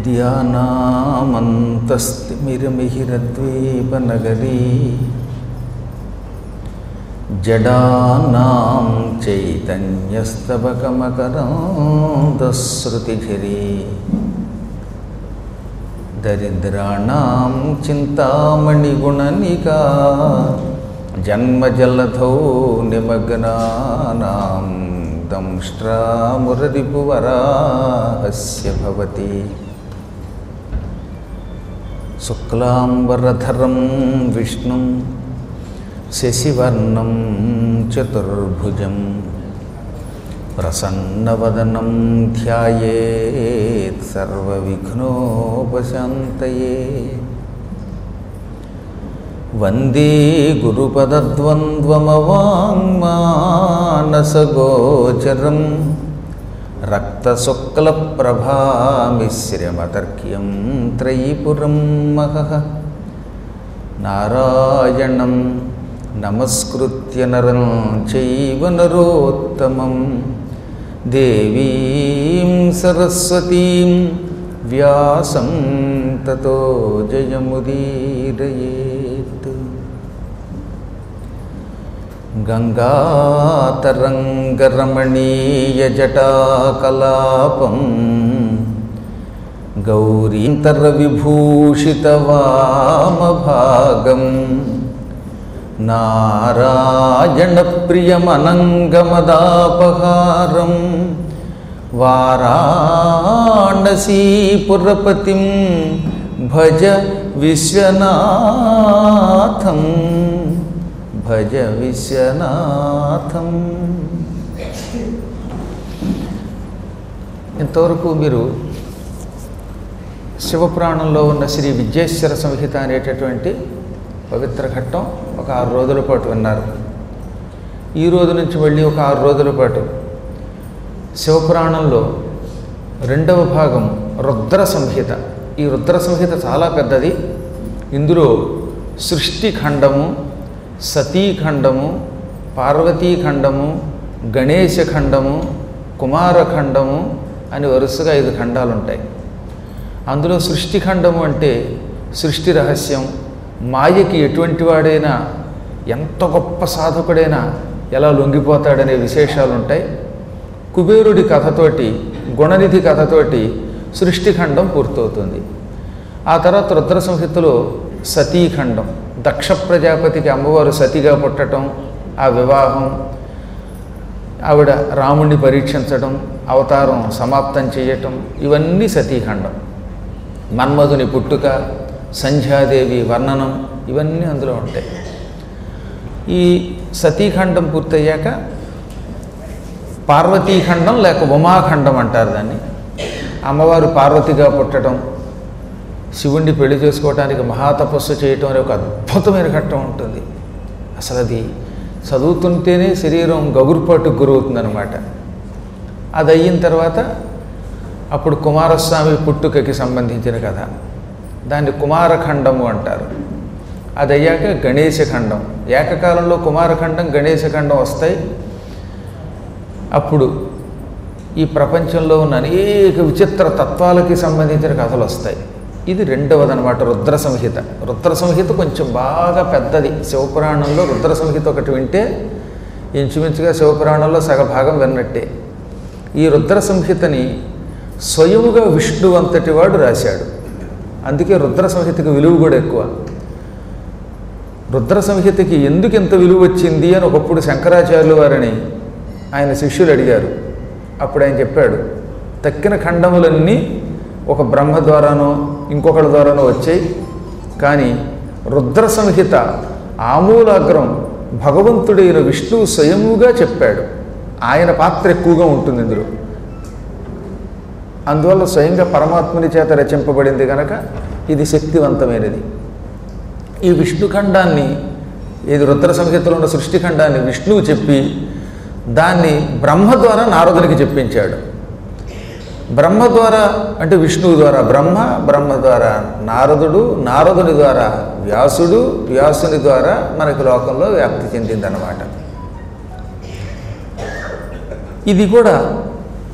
విద్యానామంతస్తిమిరమిహిరద్వీపనగరీ జడానాం చైతన్యస్తబకమకరాంతశ్రుతిఝరీ దరిద్రాణం చింతామణిగుణనికా జన్మజలధౌ నిమగ్నానాం దంష్ట్రామురరిపువరాహస్య భవతి శుక్లాంబరధరం విష్ణుం శశివర్ణం చతుర్భుజం ప్రసన్నవదనం ధ్యాయేత్ సర్వవిఘ్నోపశాంతయే వందే గురుపదద్వంద్వమవాङ्మానసగోచరం రక్తశుక్లప్రభామిశ్రమతర్క్యం త్రైపురం మహః నారాయణం నమస్కృత్య నరం చైవ నరోత్తమం దేవీం సరస్వతీం వ్యాసం తతో జయముదీరయేత్ గంగాతరంగరమణీయజటాకలాపం గౌరీంతరవిభూషితవామభాగం నారాయణప్రియమనంగమదాపహారం వారాణసీపురపతిం భజ విశ్వనాథం భజ విశ్వనాథం ఇంతవరకు మీరు శివపురాణంలో ఉన్న శ్రీ విద్యేశ్వర సంహిత అనేటటువంటి పవిత్ర ఘట్టం ఒక ఆరు రోజుల పాటు విన్నారు ఈ రోజు నుంచి మళ్ళీ ఒక ఆరు రోజుల పాటు శివపురాణంలో రెండవ భాగం రుద్ర సంహిత ఈ రుద్ర సంహిత చాలా పెద్దది ఇందులో సృష్టి ఖండము సతీఖండము పార్వతీఖండము గణేశ ఖండము కుమారఖండము అని వరుసగా ఐదు ఖండాలు ఉంటాయి అందులో సృష్టి ఖండము అంటే సృష్టి రహస్యం మాయకి ఎటువంటి వాడైనా ఎంత గొప్ప సాధకుడైనా ఎలా లొంగిపోతాడనే విశేషాలు ఉంటాయి కుబేరుడి కథతోటి గుణనిధి కథతోటి సృష్టిఖండం పూర్తవుతుంది ఆ తర్వాత రుద్ర సంహితలో సతీఖండం దక్ష ప్రజాపతికి అమ్మవారు సతిగా పుట్టడం ఆ వివాహం ఆవిడ రాముణ్ణి పరీక్షించడం అవతారం సమాప్తం చేయటం ఇవన్నీ సతీఖండం మన్మధుని పుట్టుక సంధ్యాదేవి వర్ణనం ఇవన్నీ అందులో ఉంటాయి ఈ సతీఖండం పూర్తయ్యాక పార్వతీఖండం లేక ఉమాఖండం అంటారు దాన్ని అమ్మవారు పార్వతిగా పుట్టడం శివుణ్ణి పెళ్లి చేసుకోవడానికి మహాతపస్సు చేయటం అనే ఒక అద్భుతమైన ఘట్టం ఉంటుంది అసలు అది చదువుతుంటేనే శరీరం గగురుపాటుకు గురవుతుందనమాట అది అయిన తర్వాత అప్పుడు కుమారస్వామి పుట్టుకకి సంబంధించిన కథ దాన్ని కుమారఖండము అంటారు అది అయ్యాక గణేశఖండం ఏకకాలంలో కుమారఖండం గణేశఖండం వస్తాయి అప్పుడు ఈ ప్రపంచంలో ఉన్న అనేక విచిత్ర తత్వాలకి సంబంధించిన కథలు వస్తాయి ఇది రెండవదనమాట రుద్ర సంహిత రుద్ర సంహిత కొంచెం బాగా పెద్దది శివపురాణంలో రుద్ర సంహిత ఒకటి వింటే ఇంచుమించుగా శివపురాణంలో సగభాగం విన్నట్టే ఈ రుద్ర సంహితని స్వయముగా విష్ణువు అంతటి వాడు రాశాడు అందుకే రుద్ర సంహితకి విలువ కూడా ఎక్కువ రుద్ర సంహితకి ఎందుకు ఇంత విలువ వచ్చింది అని ఒకప్పుడు శంకరాచార్యులు వారిని ఆయన శిష్యులు అడిగారు అప్పుడు ఆయన చెప్పాడు తక్కిన ఖండములన్నీ ఒక బ్రహ్మ ద్వారానో ఇంకొకటి ద్వారానో వచ్చాయి కానీ రుద్ర సంహిత ఆమూలాగ్రం భగవంతుడైన విష్ణువు స్వయముగా చెప్పాడు ఆయన పాత్ర ఎక్కువగా ఉంటుంది ఇందులో అందువల్ల స్వయంగా పరమాత్ముని చేత రచింపబడింది కనుక ఇది శక్తివంతమైనది ఈ విష్ణుఖండాన్ని ఇది రుద్ర సంహితలో ఉన్న సృష్టిఖండాన్ని విష్ణువు చెప్పి దాన్ని బ్రహ్మ ద్వారా నారదునికి చెప్పించాడు బ్రహ్మ ద్వారా అంటే విష్ణువు ద్వారా బ్రహ్మ బ్రహ్మ ద్వారా నారదుడు నారదుని ద్వారా వ్యాసుడు వ్యాసుని ద్వారా మనకి లోకంలో వ్యాప్తి చెందిందనమాట ఇది కూడా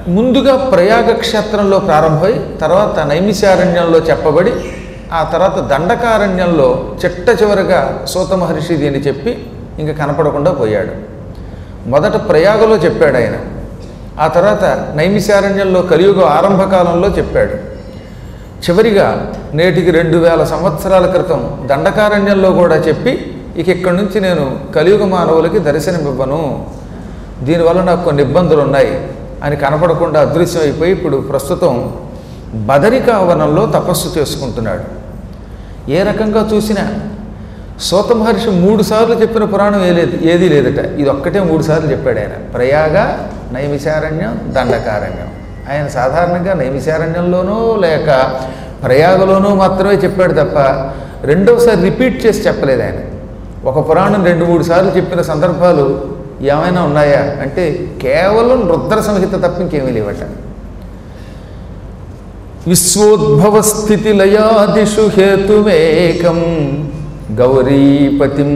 ముందుగా ప్రయాగ క్షేత్రంలో ప్రారంభమై తర్వాత నైమిషారణ్యంలో చెప్పబడి ఆ తర్వాత దండకారణ్యంలో చిట్ట చివరగా సూత మహర్షి దీన్ని చెప్పి ఇంకా కనపడకుండా పోయాడు మొదట ప్రయాగలో చెప్పాడు ఆయన ఆ తర్వాత నైమిషారణ్యంలో కలియుగ ఆరంభకాలంలో చెప్పాడు చివరిగా నేటికి రెండు వేల సంవత్సరాల క్రితం దండకారణ్యంలో కూడా చెప్పి ఇక ఇక్కడి నుంచి నేను కలియుగ మానవులకి దర్శనమివ్వను దీనివల్ల నాకు కొన్ని ఇబ్బందులు ఉన్నాయి అని కనపడకుండా అదృశ్యం అయిపోయి ఇప్పుడు ప్రస్తుతం బదరికావనంలో తపస్సు చేసుకుంటున్నాడు ఏ రకంగా చూసినా సూత మహర్షి మూడు సార్లు చెప్పిన పురాణం ఏ లేదు ఏదీ లేదట ఇది ఒక్కటే మూడు సార్లు చెప్పాడు ఆయన ప్రయాగ నైమిషారణ్యం దండకారణ్యం ఆయన సాధారణంగా నైమిషారణ్యంలోనూ లేక ప్రయాగలోనూ మాత్రమే చెప్పాడు తప్ప రెండోసారి రిపీట్ చేసి చెప్పలేదు ఆయన ఒక పురాణం రెండు మూడు సార్లు చెప్పిన సందర్భాలు ఏమైనా ఉన్నాయా అంటే కేవలం రుద్ర సంహిత తప్ప ఇంకేమీ లేవట విశ్వోద్భవ స్థితి లయాదిషు హేతుమేకం గౌరీపతిం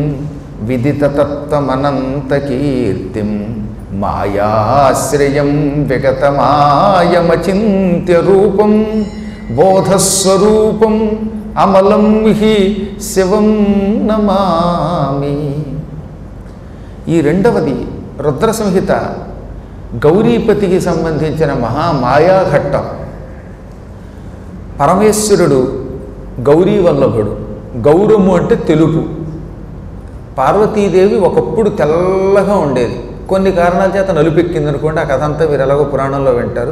విదితతత్వమనంతకీర్తిం మాయాశ్రయం విగతమాయమచింత్య రూపం బోధస్వరూపం అమలం హి శివం నమామి ఈ రెండవది రుద్ర సంహిత గౌరీపతికి సంబంధించిన మహామాయాఘట్టం పరమేశ్వరుడు గౌరీ వల్లభుడు గౌరము అంటే తెలుపు పార్వతీదేవి ఒకప్పుడు తెల్లగా ఉండేది కొన్ని కారణాల చేత నలుపెక్కింది అనుకోండి ఆ కథ అంతా మీరు ఎలాగో పురాణంలో వింటారు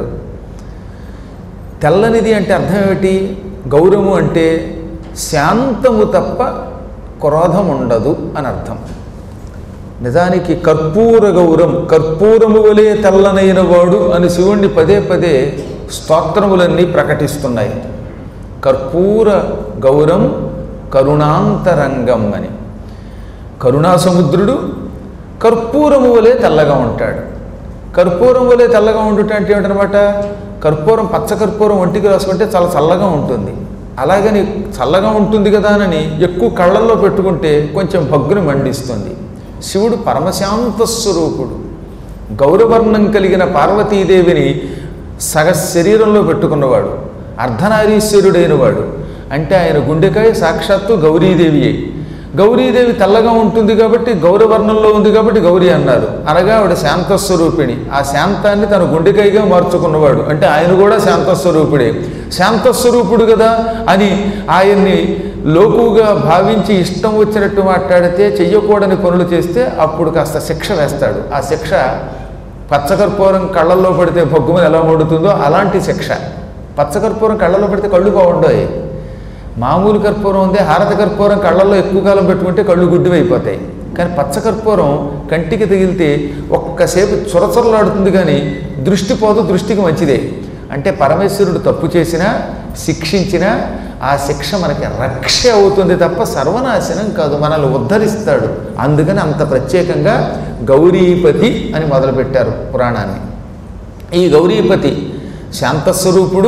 తెల్లనిది అంటే అర్థం ఏమిటి గౌరము అంటే శాంతము తప్ప క్రోధం ఉండదు అని అర్థం నిజానికి కర్పూర గౌరం కర్పూరము వలె తెల్లనైన వాడు అని శివుణ్ణి పదే పదే స్తోత్రములన్నీ ప్రకటిస్తున్నాయి కర్పూర గౌరం కరుణాంతరంగం అని కరుణాసముద్రుడు కర్పూరము వలె తెల్లగా ఉంటాడు కర్పూరం వలె తెల్లగా ఉండుట అంటే ఏమిటనమాట కర్పూరం పచ్చ కర్పూరం ఒంటికి రాసుకుంటే చాలా చల్లగా ఉంటుంది అలాగని చల్లగా ఉంటుంది కదా అని ఎక్కువ కళ్ళల్లో పెట్టుకుంటే కొంచెం భగ్గుని మండిస్తుంది శివుడు పరమశాంత స్వరూపుడు గౌరవర్ణం కలిగిన పార్వతీదేవిని సగ శరీరంలో పెట్టుకున్నవాడు అర్ధనారీశ్వరుడైన వాడు అంటే ఆయన గుండెకాయ సాక్షాత్తు గౌరీదేవియే గౌరీదేవి తెల్లగా ఉంటుంది కాబట్టి గౌరవర్ణంలో ఉంది కాబట్టి గౌరీ అన్నారు అనగా ఆవిడ శాంతస్వరూపిణి ఆ శాంతాన్ని తన గుండెకాయగా మార్చుకున్నవాడు అంటే ఆయన కూడా శాంతస్వరూపుడే శాంతస్వరూపుడు కదా అని ఆయన్ని లోకుగా భావించి ఇష్టం వచ్చినట్టు మాట్లాడితే చెయ్యకూడని పనులు చేస్తే అప్పుడు కాస్త శిక్ష వేస్తాడు ఆ శిక్ష పచ్చకర్పూరం కళ్ళల్లో పడితే భగ్గుమని ఎలా మండుతుందో అలాంటి శిక్ష పచ్చకర్పూరం కళ్ళల్లో పడితే కళ్ళు బాగుండవు మామూలు కర్పూరం ఉంది హారత కర్పూరం కళ్ళల్లో ఎక్కువ కాలం పెట్టుకుంటే కళ్ళు గుడ్డివైపోతాయి కానీ పచ్చకర్పూరం కంటికి తగిలితే ఒక్కసేపు చురచురలాడుతుంది కానీ దృష్టి పోదు దృష్టికి మంచిదే అంటే పరమేశ్వరుడు తప్పు చేసినా శిక్షించినా ఆ శిక్ష మనకి రక్ష అవుతుంది తప్ప సర్వనాశనం కాదు మనల్ని ఉద్ధరిస్తాడు అందుకని అంత ప్రత్యేకంగా గౌరీపతి అని మొదలుపెట్టారు పురాణాన్ని ఈ గౌరీపతి శాంతస్వరూపుడు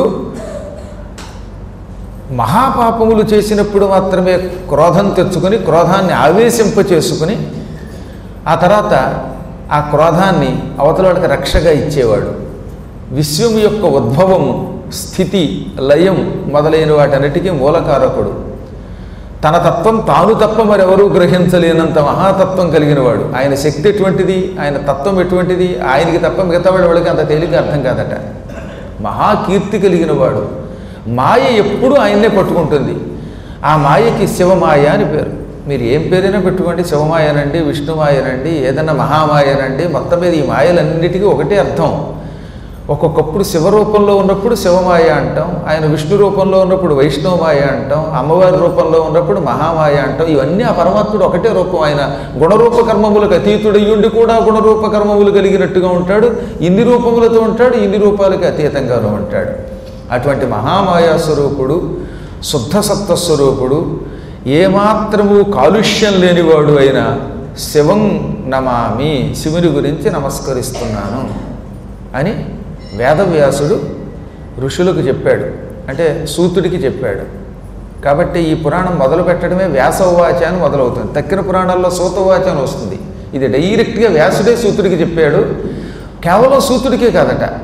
మహాపాపములు చేసినప్పుడు మాత్రమే క్రోధం తెచ్చుకొని క్రోధాన్ని ఆవేశింపచేసుకుని ఆ తర్వాత ఆ క్రోధాన్ని అవతలకి రక్షగా ఇచ్చేవాడు విశ్వం యొక్క ఉద్భవము స్థితి లయం మొదలైన వాటన్నిటికీ మూలకారకుడు తన తత్వం తాను తప్ప మరెవరూ గ్రహించలేనంత మహాతత్వం కలిగినవాడు ఆయన శక్తి ఎటువంటిది ఆయన తత్వం ఎటువంటిది ఆయనకి తప్ప మిగతా వాళ్ళ వాళ్ళకి అంత తేలిక అర్థం కాదట మహాకీర్తి కలిగిన వాడు మాయ ఎప్పుడూ ఆయన్నే పట్టుకుంటుంది ఆ మాయకి శివమాయ అని పేరు మీరు ఏం పేరైనా పెట్టుకోండి శివమాయనండి విష్ణుమాయనండి ఏదన్నా మహామాయనండి మొత్తం మీద ఈ మాయలన్నిటికీ ఒకటే అర్థం ఒక్కొక్కప్పుడు శివరూపంలో ఉన్నప్పుడు శివమాయ అంటాం ఆయన విష్ణు రూపంలో ఉన్నప్పుడు వైష్ణవమాయ అంటాం అమ్మవారి రూపంలో ఉన్నప్పుడు మహామాయ అంటాం ఇవన్నీ ఆ పరమాత్ముడు ఒకటే రూపం ఆయన గుణరూప కర్మములకు అతీతుడయ్యుండి కూడా గుణరూప కర్మములు కలిగినట్టుగా ఉంటాడు ఇన్ని రూపములతో ఉంటాడు ఇన్ని రూపాలకి అతీతంగానూ ఉంటాడు అటువంటి మహామాయా స్వరూపుడు శుద్ధ సత్వ స్వరూపుడు ఏమాత్రము కాలుష్యం లేనివాడు అయిన శివం నమామి శివుని గురించి నమస్కరిస్తున్నాను అని వేదవ్యాసుడు ఋషులకు చెప్పాడు అంటే సూతుడికి చెప్పాడు కాబట్టి ఈ పురాణం మొదలు పెట్టడమే వ్యాసోవాచ అని మొదలవుతుంది తక్కిన పురాణాల్లో సూతవాచ అని వస్తుంది ఇది డైరెక్ట్గా వ్యాసుడే సూతుడికి చెప్పాడు కేవలం సూతుడికే కాదట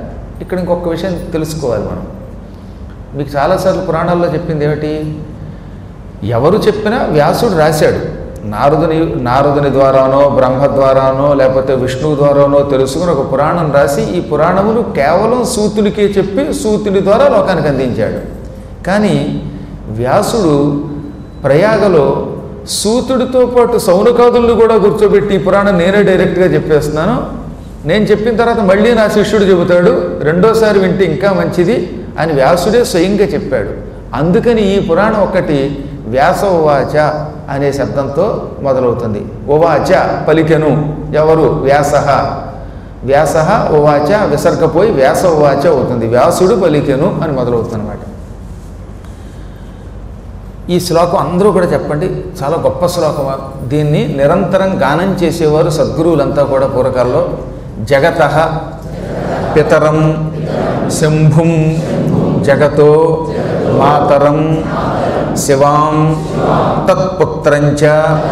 ఇక్కడ ఇంకొక విషయం తెలుసుకోవాలి మనం మీకు చాలాసార్లు పురాణాల్లో చెప్పింది ఏమిటి ఎవరు చెప్పినా వ్యాసుడు రాశాడు నారదుని నారదుని ద్వారానో బ్రహ్మ ద్వారానో లేకపోతే విష్ణువు ద్వారానో తెలుసుకుని ఒక పురాణం రాసి ఈ పురాణమును కేవలం సూతునికే చెప్పి సూతుని ద్వారా లోకానికి అందించాడు కానీ వ్యాసుడు ప్రయాగలో సూతుడితో పాటు సౌనకాదులను కూడా కూర్చోబెట్టి ఈ పురాణం నేనే డైరెక్ట్గా చెప్పేస్తున్నాను నేను చెప్పిన తర్వాత మళ్ళీ నా శిష్యుడు చెబుతాడు రెండోసారి వింటే ఇంకా మంచిది అని వ్యాసుడే స్వయంగా చెప్పాడు అందుకని ఈ పురాణం ఒకటి వ్యాస ఉవాచ అనే శబ్దంతో మొదలవుతుంది ఉవాచ పలికెను ఎవరు వ్యాస వ్యాస ఉవాచ విసర్గపోయి వ్యాస ఉవాచ అవుతుంది వ్యాసుడు పలికెను అని మొదలవుతుంది అనమాట ఈ శ్లోకం అందరూ కూడా చెప్పండి చాలా గొప్ప శ్లోకం దీన్ని నిరంతరం గానం చేసేవారు సద్గురువులంతా కూడా పూర్వకాల్లో జగత పితరం శంభుం జగతో మాతరం శివాం తత్పుత్రంచ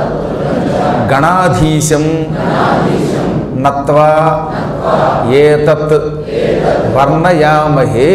గణాధీశం నత్వా ఏతత్ వర్ణయామహే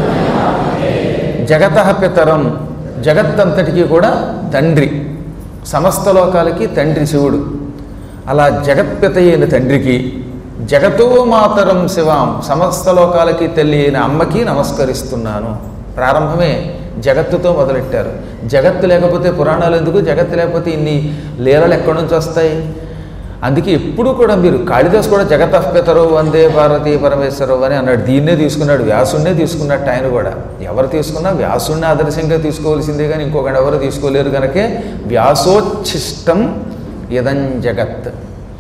జగత పితరం జగత్తంతటికి కూడా తండ్రి సమస్త లోకాలకి తండ్రి శివుడు అలా జగత్పిత అయిన తండ్రికి జగతో మాతరం శివాం సమస్త లోకాలకి తల్లి అయిన అమ్మకి నమస్కరిస్తున్నాను ప్రారంభమే జగత్తుతో మొదలెట్టారు జగత్తు లేకపోతే పురాణాలు ఎందుకు జగత్తు లేకపోతే ఇన్ని లీలలు ఎక్కడి నుంచి వస్తాయి అందుకే ఎప్పుడు కూడా మీరు కాళిదాస్ కూడా జగతఃపితరు వందే భారతీ పరమేశ్వరవు అని అన్నాడు దీన్నే తీసుకున్నాడు వ్యాసుణ్ణే తీసుకున్నట్టు ఆయన కూడా ఎవరు తీసుకున్నా వ్యాసుణ్ణి ఆదర్శంగా తీసుకోవాల్సిందే కానీ ఇంకొకటి ఎవరు తీసుకోలేరు కనుకే వ్యాసోచ్ఛిష్టం ఇదం జగత్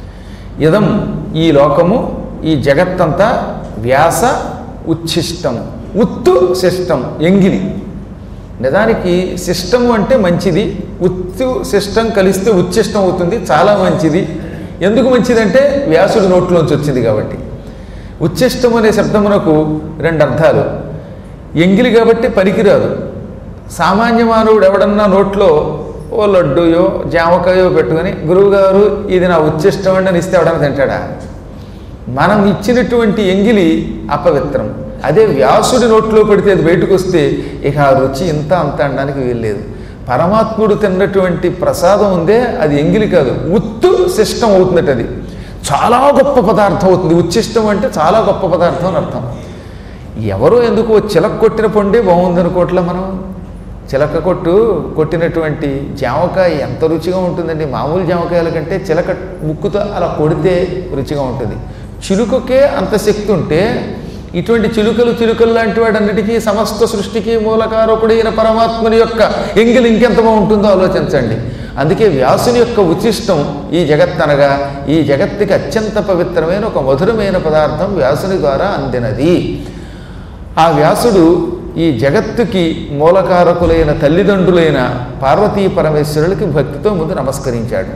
ఇదం ఈ లోకము ఈ జగత్తంతా వ్యాస ఉచ్ఛిష్టం ఉత్తు శిష్టం ఎంగిలి నిజానికి సిస్టము అంటే మంచిది ఉత్తు సిస్టం కలిస్తే ఉచ్ఛిష్టం అవుతుంది చాలా మంచిది ఎందుకు మంచిదంటే వ్యాసుడి నోట్లోంచి వచ్చింది కాబట్టి ఉచ్ఛిష్టం అనే శబ్దమునకు రెండు అర్థాలు ఎంగిలి కాబట్టి పనికిరాదు సామాన్య మానవుడు ఎవడన్నా నోట్లో ఓ లడ్డూయో జామకాయో పెట్టుకొని గురువుగారు ఇది నా ఉచ్ఛిష్టం అండి అని ఇస్తే ఎవడన్నా తింటాడా మనం ఇచ్చినటువంటి ఎంగిలి అపవిత్రం అదే వ్యాసుడి నోట్లో పెడితే అది బయటకు వస్తే ఇక ఆ రుచి ఇంత అంత అనడానికి వీల్లేదు పరమాత్ముడు తిన్నటువంటి ప్రసాదం ఉందే అది ఎంగిలి కాదు ఉత్తు శిష్టం అవుతుందట అది చాలా గొప్ప పదార్థం అవుతుంది ఉచ్చిష్టం అంటే చాలా గొప్ప పదార్థం అని అర్థం ఎవరో ఎందుకు చిలక కొట్టిన పండే బాగుందనుకోవట్లే మనం చిలక కొట్టు కొట్టినటువంటి జామకాయ ఎంత రుచిగా ఉంటుందండి మామూలు జామకాయల కంటే చిలక ముక్కుతో అలా కొడితే రుచిగా ఉంటుంది చిలుకకే అంత శక్తి ఉంటే ఇటువంటి చిలుకలు చిలుకలు లాంటి వాడన్నిటికీ సమస్త సృష్టికి మూలకారకుడైన పరమాత్మని యొక్క ఎంగిలి ఇంకెంత బాగుంటుందో ఆలోచించండి అందుకే వ్యాసుని యొక్క ఉచిష్టం ఈ జగత్ అనగా ఈ జగత్తుకి అత్యంత పవిత్రమైన ఒక మధురమైన పదార్థం వ్యాసుని ద్వారా అందినది ఆ వ్యాసుడు ఈ జగత్తుకి మూలకారకులైన తల్లిదండ్రులైన పార్వతీ పరమేశ్వరులకి భక్తితో ముందు నమస్కరించాడు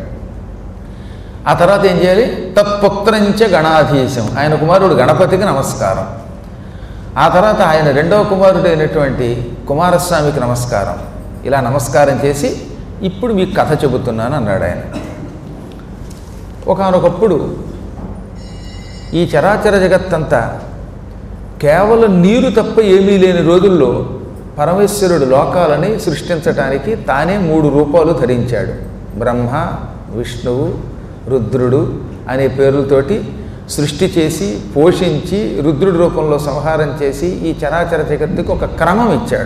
ఆ తర్వాత ఏం చేయాలి తత్పుత్రంచ గణాధీశం ఆయన కుమారుడు గణపతికి నమస్కారం ఆ తర్వాత ఆయన రెండవ కుమారుడు అయినటువంటి కుమారస్వామికి నమస్కారం ఇలా నమస్కారం చేసి ఇప్పుడు మీకు కథ చెబుతున్నాను అన్నాడు ఆయన ఒకనొకప్పుడు ఈ చరాచర జగత్తంతా కేవలం నీరు తప్ప ఏమీ లేని రోజుల్లో పరమేశ్వరుడు లోకాలని సృష్టించటానికి తానే మూడు రూపాలు ధరించాడు బ్రహ్మ విష్ణువు రుద్రుడు అనే పేర్లతోటి సృష్టి చేసి పోషించి రుద్రుడి రూపంలో సంహారం చేసి ఈ చరాచర జగత్తుకు ఒక క్రమం ఇచ్చాడు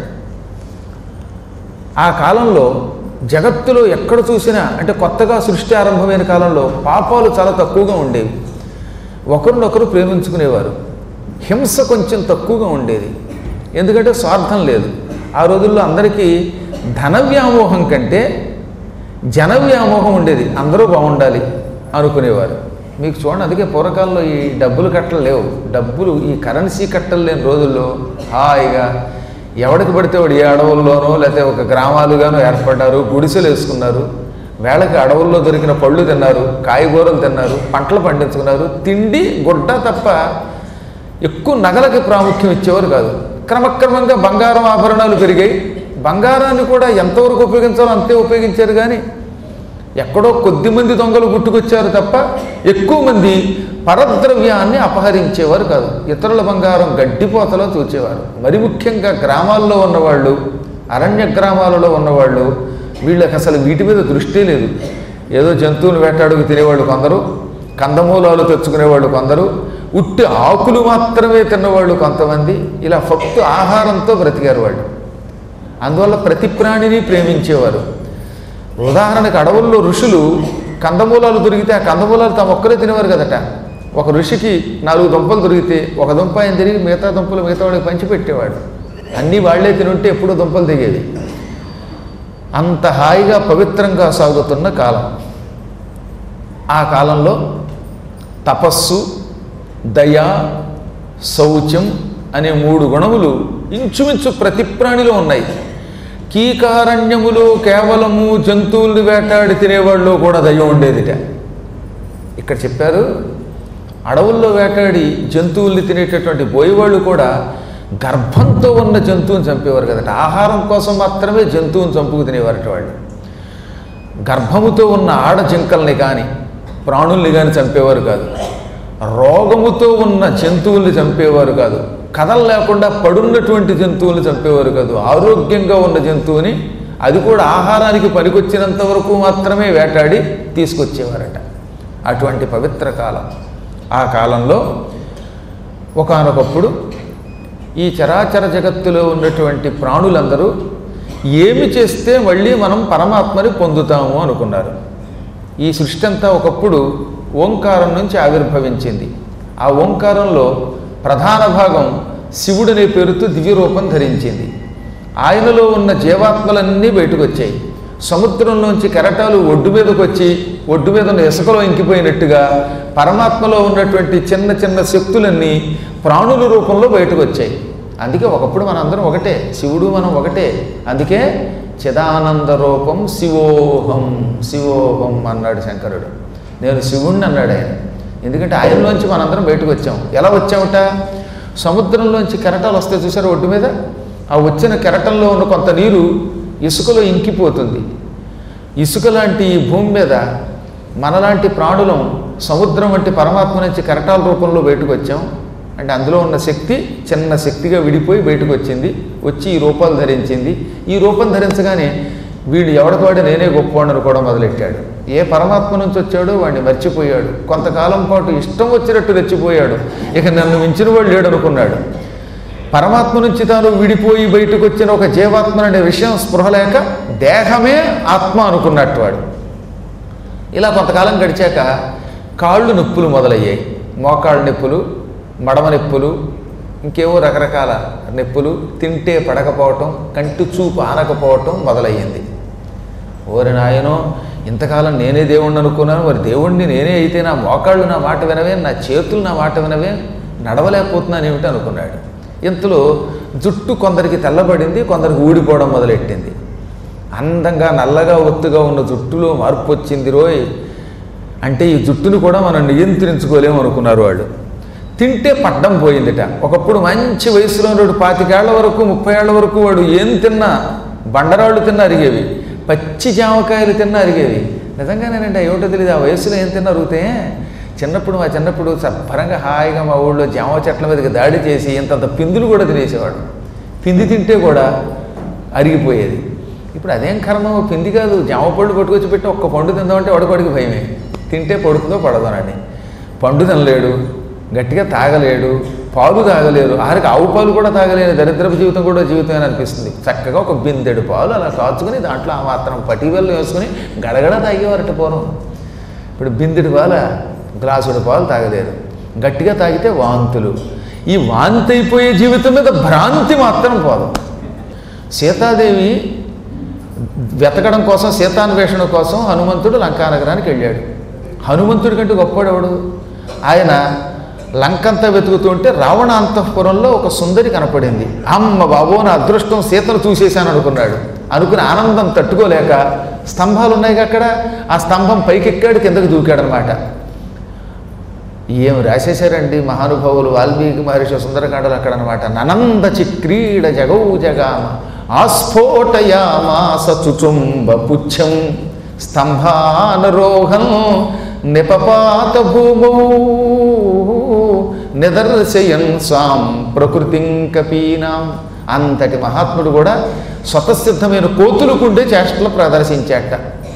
ఆ కాలంలో జగత్తులో ఎక్కడ చూసినా అంటే కొత్తగా సృష్టి ఆరంభమైన కాలంలో పాపాలు చాలా తక్కువగా ఉండేవి ఒకరినొకరు ప్రేమించుకునేవారు హింస కొంచెం తక్కువగా ఉండేది ఎందుకంటే స్వార్థం లేదు ఆ రోజుల్లో అందరికీ ధన వ్యామోహం కంటే జన వ్యామోహం ఉండేది అందరూ బాగుండాలి అనుకునేవారు మీకు చూడండి అందుకే పూర్వకాలంలో ఈ డబ్బులు కట్టలు లేవు డబ్బులు ఈ కరెన్సీ కట్టలు లేని రోజుల్లో హాయిగా ఎవడికి పడితే వాడు ఏ అడవుల్లోనో లేకపోతే ఒక గ్రామాలుగానో ఏర్పడ్డారు గుడిసెలు వేసుకున్నారు వేళకి అడవుల్లో దొరికిన పళ్ళు తిన్నారు కాయగూరలు తిన్నారు పంటలు పండించుకున్నారు తిండి గుడ్డ తప్ప ఎక్కువ నగలకి ప్రాముఖ్యం ఇచ్చేవారు కాదు క్రమక్రమంగా బంగారం ఆభరణాలు పెరిగాయి బంగారాన్ని కూడా ఎంతవరకు ఉపయోగించాలో అంతే ఉపయోగించారు కానీ ఎక్కడో కొద్ది మంది దొంగలు గుట్టుకొచ్చారు తప్ప ఎక్కువ మంది పరద్రవ్యాన్ని అపహరించేవారు కాదు ఇతరుల బంగారం గడ్డిపోతలో చూచేవారు మరి ముఖ్యంగా గ్రామాల్లో ఉన్నవాళ్ళు అరణ్య గ్రామాలలో ఉన్నవాళ్ళు వీళ్ళకి అసలు వీటి మీద దృష్టి లేదు ఏదో జంతువులు వేటాడుకు తినేవాళ్ళు కొందరు కందమూలాలు తెచ్చుకునేవాళ్ళు కొందరు ఉట్టి ఆకులు మాత్రమే తిన్నవాళ్ళు కొంతమంది ఇలా ఫక్తు ఆహారంతో బ్రతికారు వాళ్ళు అందువల్ల ప్రతి ప్రాణిని ప్రేమించేవారు ఉదాహరణకు అడవుల్లో ఋషులు కందమూలాలు దొరికితే ఆ కందమూలాలు తమ ఒక్కరే తినేవారు కదట ఒక ఋషికి నాలుగు దుంపలు దొరికితే ఒక దుంప ఆయన తిరిగి మిగతా దుంపలు మిగతా వాళ్ళకి పంచిపెట్టేవాడు అన్నీ వాళ్లే తినుంటే ఎప్పుడూ దుంపలు దిగేది అంత హాయిగా పవిత్రంగా సాగుతున్న కాలం ఆ కాలంలో తపస్సు దయ శౌచం అనే మూడు గుణములు ఇంచుమించు ప్రతి ప్రాణిలో ఉన్నాయి కీకారణ్యములో కేవలము జంతువుల్ని వేటాడి తినేవాళ్ళు కూడా దయ ఉండేదిట ఇక్కడ చెప్పారు అడవుల్లో వేటాడి జంతువుల్ని తినేటటువంటి బోయేవాళ్ళు కూడా గర్భంతో ఉన్న జంతువుని చంపేవారు కదట ఆహారం కోసం మాత్రమే జంతువుని చంపుకు తినేవారట వాళ్ళు గర్భముతో ఉన్న ఆడ జింకల్ని కానీ ప్రాణుల్ని కానీ చంపేవారు కాదు రోగముతో ఉన్న జంతువుల్ని చంపేవారు కాదు కథలు లేకుండా పడున్నటువంటి జంతువుల్ని చంపేవారు కాదు ఆరోగ్యంగా ఉన్న జంతువుని అది కూడా ఆహారానికి పనికొచ్చినంత వరకు మాత్రమే వేటాడి తీసుకొచ్చేవారట అటువంటి పవిత్ర కాలం ఆ కాలంలో ఒకానొకప్పుడు ఈ చరాచర జగత్తులో ఉన్నటువంటి ప్రాణులందరూ ఏమి చేస్తే మళ్ళీ మనం పరమాత్మని పొందుతాము అనుకున్నారు ఈ సృష్టి అంతా ఒకప్పుడు ఓంకారం నుంచి ఆవిర్భవించింది ఆ ఓంకారంలో ప్రధాన భాగం శివుడనే పేరుతో దివ్యరూపం ధరించింది ఆయనలో ఉన్న జీవాత్మలన్నీ బయటకు వచ్చాయి సముద్రంలోంచి కెరటాలు ఒడ్డు మీదకి వచ్చి ఒడ్డు మీద ఉన్న ఇసుకలో ఇంకిపోయినట్టుగా పరమాత్మలో ఉన్నటువంటి చిన్న చిన్న శక్తులన్నీ ప్రాణుల రూపంలో బయటకు వచ్చాయి అందుకే ఒకప్పుడు మనందరం ఒకటే శివుడు మనం ఒకటే అందుకే చిదానంద రూపం శివోహం శివోహం అన్నాడు శంకరుడు నేను శివుణ్ణి అన్నాడు ఆయన ఎందుకంటే ఆయనలోంచి మనందరం బయటకు వచ్చాం ఎలా వచ్చామట సముద్రంలోంచి కెరటాలు వస్తాయి చూసారు ఒడ్డు మీద ఆ వచ్చిన కెరటంలో ఉన్న కొంత నీరు ఇసుకలో ఇంకిపోతుంది ఇసుక లాంటి ఈ భూమి మీద మనలాంటి ప్రాణులం సముద్రం వంటి పరమాత్మ నుంచి కెరటాల రూపంలో బయటకు వచ్చాం అంటే అందులో ఉన్న శక్తి చిన్న శక్తిగా విడిపోయి బయటకు వచ్చింది వచ్చి ఈ రూపాలు ధరించింది ఈ రూపం ధరించగానే వీడు ఎవడికాడు నేనే గొప్పవాడు అనుకోవడం మొదలెట్టాడు ఏ పరమాత్మ నుంచి వచ్చాడో వాడిని మర్చిపోయాడు కొంతకాలం పాటు ఇష్టం వచ్చినట్టు రెచ్చిపోయాడు ఇక నన్ను మించిన వాడు లేడు అనుకున్నాడు పరమాత్మ నుంచి తాను విడిపోయి బయటకు వచ్చిన ఒక జీవాత్మ అనే విషయం స్పృహ లేక దేహమే ఆత్మ అనుకున్నట్టు వాడు ఇలా కొంతకాలం గడిచాక కాళ్ళు నొప్పులు మొదలయ్యాయి మోకాళ్ళ నొప్పులు మడమ నొప్పులు ఇంకేవో రకరకాల నొప్పులు తింటే పడకపోవటం కంటి చూపు ఆనకపోవటం మొదలయ్యింది ఓరి నాయనో ఇంతకాలం నేనే దేవుణ్ణి అనుకున్నాను మరి దేవుణ్ణి నేనే అయితే నా మోకాళ్ళు నా మాట వినవే నా చేతులు నా మాట వినవే నడవలేకపోతున్నాను ఏమిటి అనుకున్నాడు ఇంతలో జుట్టు కొందరికి తెల్లబడింది కొందరికి ఊడిపోవడం మొదలెట్టింది అందంగా నల్లగా ఒత్తుగా ఉన్న జుట్టులో మార్పు వచ్చింది రోయ్ అంటే ఈ జుట్టును కూడా మనం నియంత్రించుకోలేము అనుకున్నారు వాళ్ళు తింటే పడ్డం పోయిందిట ఒకప్పుడు మంచి వయసులో ఉన్నాడు పాతికేళ్ల వరకు ముప్పై ఏళ్ల వరకు వాడు ఏం తిన్నా బండరాళ్ళు తిన్నా అరిగేవి పచ్చి జామకాయలు తిన్నా అరిగేవి నిజంగానేనండి ఏమిటో తెలియదు ఆ వయసులో ఏం తిన్నా అరిగితే చిన్నప్పుడు మా చిన్నప్పుడు శుభ్రంగా హాయిగా మా ఊళ్ళో జామ చెట్ల మీదకి దాడి చేసి ఇంతంత పిందులు కూడా తినేసేవాడు పిండి తింటే కూడా అరిగిపోయేది ఇప్పుడు అదేం కర్మ పిండి కాదు జామ పళ్ళు పట్టుకొచ్చి పెట్టి ఒక్క పండు తిందామంటే వడకొడికి భయమే తింటే పడుతుందో పడదోనని పండు తినలేడు గట్టిగా తాగలేడు పాలు తాగలేరు ఆరికి ఆవు పాలు కూడా తాగలేని దరిద్రపు జీవితం కూడా జీవితం అని అనిపిస్తుంది చక్కగా ఒక బిందెడు పాలు అలా కాచుకుని దాంట్లో ఆ మాత్రం పటివెల్లు వేసుకుని గడగడ తాగేవారట పూర్వం ఇప్పుడు బిందెడు పాల గ్లాసుడు పాలు తాగలేరు గట్టిగా తాగితే వాంతులు ఈ వాంతి అయిపోయే జీవితం మీద భ్రాంతి మాత్రం పోదు సీతాదేవి వెతకడం కోసం సీతాన్వేషణ కోసం హనుమంతుడు లంకానగరానికి వెళ్ళాడు హనుమంతుడి కంటే గొప్పవాడు ఎవడు ఆయన లంకంతా వెతుకుతుంటే రావణ అంతఃపురంలో ఒక సుందరి కనపడింది అమ్మ బాబో నా అదృష్టం సీతను చూసేశాను అనుకున్నాడు అనుకుని ఆనందం తట్టుకోలేక స్తంభాలు ఉన్నాయి అక్కడ ఆ స్తంభం పైకెక్కాడు కిందకి దూకాడనమాట ఏం రాసేశారండి మహానుభావులు వాల్మీకి మహర్షి సుందరకాండలు అక్కడ అనమాట ననంద చిక్రీడ జగౌ జగామ ఆస్ఫోటయామాస చుచుంబ పుచ్చం స్తంభానరోహం నిపపాత భూమౌ నిదర్శయన్ స్వాం ప్రకృతిం కపీనాం అంతటి మహాత్ముడు కూడా స్వతసిద్ధమైన కోతులకుండే చేష్టలు ప్రదర్శించాట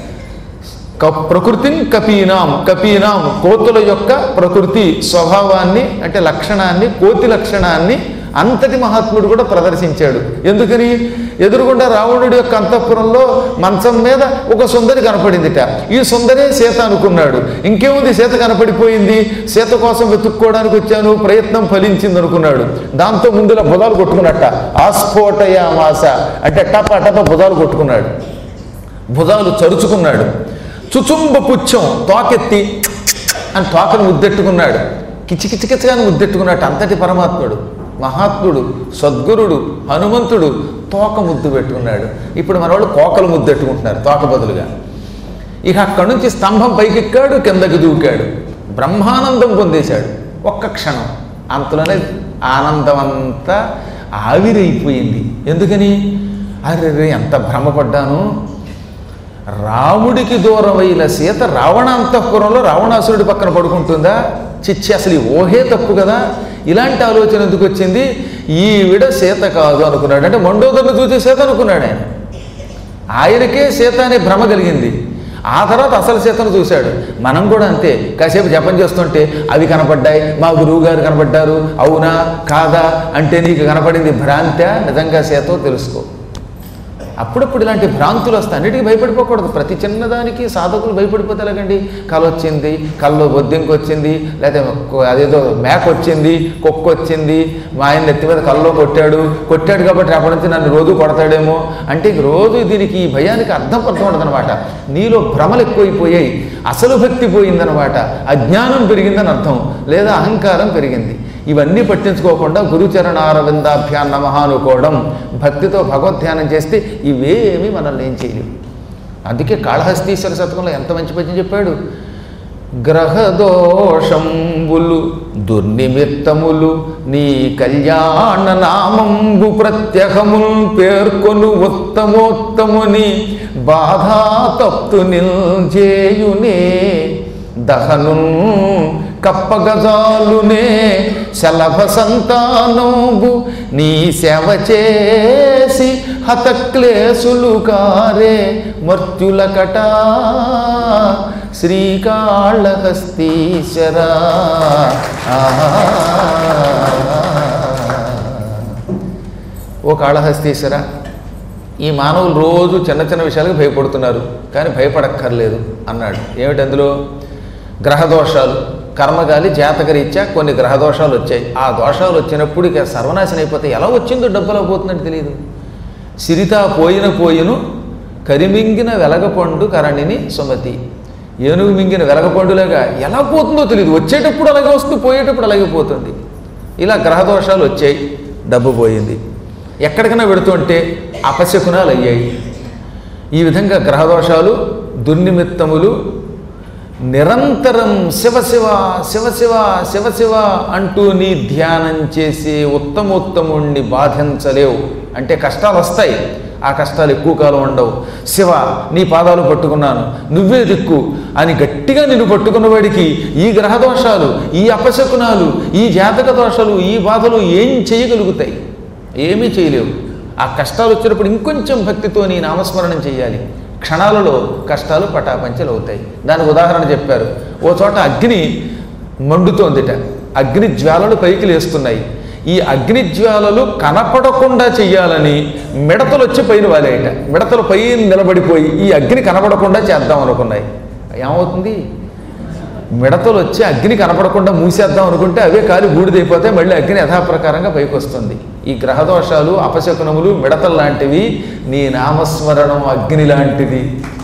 క- ప్రకృతిని కపీనాం కపీనాం కోతుల యొక్క ప్రకృతి స్వభావాన్ని అంటే లక్షణాన్ని కోతి లక్షణాన్ని అంతటి మహాత్ముడు కూడా ప్రదర్శించాడు ఎందుకని ఎదురుగుండా రావణుడి యొక్క అంతఃపురంలో మంచం మీద ఒక సుందరి కనపడిందిట ఈ సుందరే సీత అనుకున్నాడు ఇంకేముంది సీత కనపడిపోయింది సీత కోసం వెతుక్కోవడానికి వచ్చాను ప్రయత్నం ఫలించింది అనుకున్నాడు దాంతో ముందులా బుధాలు కొట్టుకున్నట్ట ఆస్ఫోటయామాస అంటే టప టప బుధాలు కొట్టుకున్నాడు భుజాలు చరుచుకున్నాడు చుచుంబ పుచ్చం తోకెత్తి అని తోకను ముద్దెట్టుకున్నాడు కిచి కిచి కిచగాని ముద్దెట్టుకున్నాడు అంతటి పరమాత్ముడు మహాత్ముడు సద్గురుడు హనుమంతుడు తోక ముద్దు పెట్టుకున్నాడు ఇప్పుడు మనవాళ్ళు కోకలు ముద్దెట్టుకుంటున్నారు తోక బదులుగా ఇక అక్కడి నుంచి స్తంభం పైకెక్కాడు కిందకి దూకాడు బ్రహ్మానందం పొందేశాడు ఒక్క క్షణం అంతలోనే ఆనందం అంతా ఆవిరైపోయింది ఎందుకని అరే ఎంత భ్రమపడ్డాను రాముడికి దూరమైన సీత రావణాంతఃపురంలో రావణాసురుడి పక్కన పడుకుంటుందా చిచ్చి అసలు ఈ ఊహే తప్పు కదా ఇలాంటి ఆలోచన ఎందుకు వచ్చింది ఈవిడ సీత కాదు అనుకున్నాడు అంటే మండోదరిని చూసి సీత అనుకున్నాడు ఆయన ఆయనకే సీత అనే భ్రమ కలిగింది ఆ తర్వాత అసలు సీతను చూశాడు మనం కూడా అంతే కాసేపు జపం చేస్తుంటే అవి కనపడ్డాయి మా గురువు గారు కనపడ్డారు అవునా కాదా అంటే నీకు కనపడింది భ్రాంత్యా నిజంగా సీతో తెలుసుకో అప్పుడప్పుడు ఇలాంటి భ్రాంతులు వస్తాయి అన్నిటికీ భయపడిపోకూడదు ప్రతి చిన్నదానికి సాధకులు భయపడిపోతే ఎలాగండి కళ వచ్చింది కళ్ళు బొద్దింకి వచ్చింది లేకపోతే అదేదో మేక వచ్చింది కుక్క వచ్చింది మా ఆయన నెత్తి మీద కల్లో కొట్టాడు కొట్టాడు కాబట్టి రేపటి నుంచి నన్ను రోజు కొడతాడేమో అంటే ఇంక రోజు దీనికి ఈ భయానికి అర్థం పర్థం ఉండదనమాట నీలో భ్రమలు ఎక్కువైపోయాయి అసలు భక్తి పోయిందనమాట అజ్ఞానం పెరిగిందని అర్థం లేదా అహంకారం పెరిగింది ఇవన్నీ పట్టించుకోకుండా గురుచరణారవిందాభ్యాన్ నమః అనుకోవడం భక్తితో భగవద్ధ్యానం చేస్తే ఇవేమీ మనల్ని ఏం చేయలేవు అందుకే కాళహస్తీశ్వర శతకంలో ఎంత మంచి పద్యం చెప్పాడు గ్రహదోషంబులు దుర్నిమిత్తములు నీ కళ్యాణ నామంబు ప్రత్యహముల్ పేర్కొను ఉత్తమోత్తముని బాధాతప్తు నిల్జేయునే దహను కప్పగజాలునే శలభ సంతానంబు నీ సేవ చేసి హతక్లేశులు కారే మర్త్యుల కటా శ్రీకాళహస్తీశ్వర ఓ కాళహస్తీశ్వర ఈ మానవులు రోజు చిన్న చిన్న విషయాలకు భయపడుతున్నారు కానీ భయపడక్కర్లేదు అన్నాడు ఏమిటి అందులో గ్రహదోషాలు కర్మగాలి జాతకరీత్యా కొన్ని గ్రహదోషాలు వచ్చాయి ఆ దోషాలు వచ్చినప్పుడు ఇక సర్వనాశనం అయిపోతే ఎలా వచ్చిందో డబ్బులో పోతుందంటే తెలియదు సిరితా పోయిన పోయిను కరిమింగిన వెలగపండు కరణిని సుమతి ఏనుగు మింగిన వెలగపండులాగా ఎలా పోతుందో తెలియదు వచ్చేటప్పుడు అలాగే వస్తుంది పోయేటప్పుడు అలాగే పోతుంది ఇలా గ్రహదోషాలు వచ్చాయి డబ్బు పోయింది ఎక్కడికైనా పెడుతుంటే అపశకునాలు అయ్యాయి ఈ విధంగా గ్రహదోషాలు దుర్నిమిత్తములు నిరంతరం శివ శివ శివ శివ శివ శివ అంటూ నీ ధ్యానం చేసి ఉత్తమోత్తముణ్ణి బాధించలేవు అంటే కష్టాలు వస్తాయి ఆ కష్టాలు ఎక్కువ కాలం ఉండవు శివ నీ పాదాలు పట్టుకున్నాను నువ్వే దిక్కు అని గట్టిగా నిన్ను పట్టుకున్నవాడికి ఈ గ్రహదోషాలు ఈ అపశకునాలు ఈ జాతక దోషాలు ఈ బాధలు ఏం చేయగలుగుతాయి ఏమీ చేయలేవు ఆ కష్టాలు వచ్చినప్పుడు ఇంకొంచెం భక్తితో నీ నామస్మరణం చేయాలి క్షణాలలో కష్టాలు పటాపంచలు అవుతాయి దానికి ఉదాహరణ చెప్పారు ఓ చోట అగ్ని మండుతోందిట అగ్ని జ్వాలలు పైకి లేస్తున్నాయి ఈ అగ్ని జ్వాలలు కనపడకుండా చెయ్యాలని మిడతలు వచ్చి పైన వాలేయట మిడతలు పైన నిలబడిపోయి ఈ అగ్ని కనపడకుండా చేద్దాం అనుకున్నాయి ఏమవుతుంది మిడతలు వచ్చి అగ్ని కనపడకుండా మూసేద్దాం అనుకుంటే అవే కాలి బూడిదైపోతే మళ్ళీ అగ్ని యథాప్రకారంగా పైకి వస్తుంది ఈ గ్రహదోషాలు అపశకునములు మిడతలు లాంటివి నీ నామస్మరణం అగ్ని లాంటిది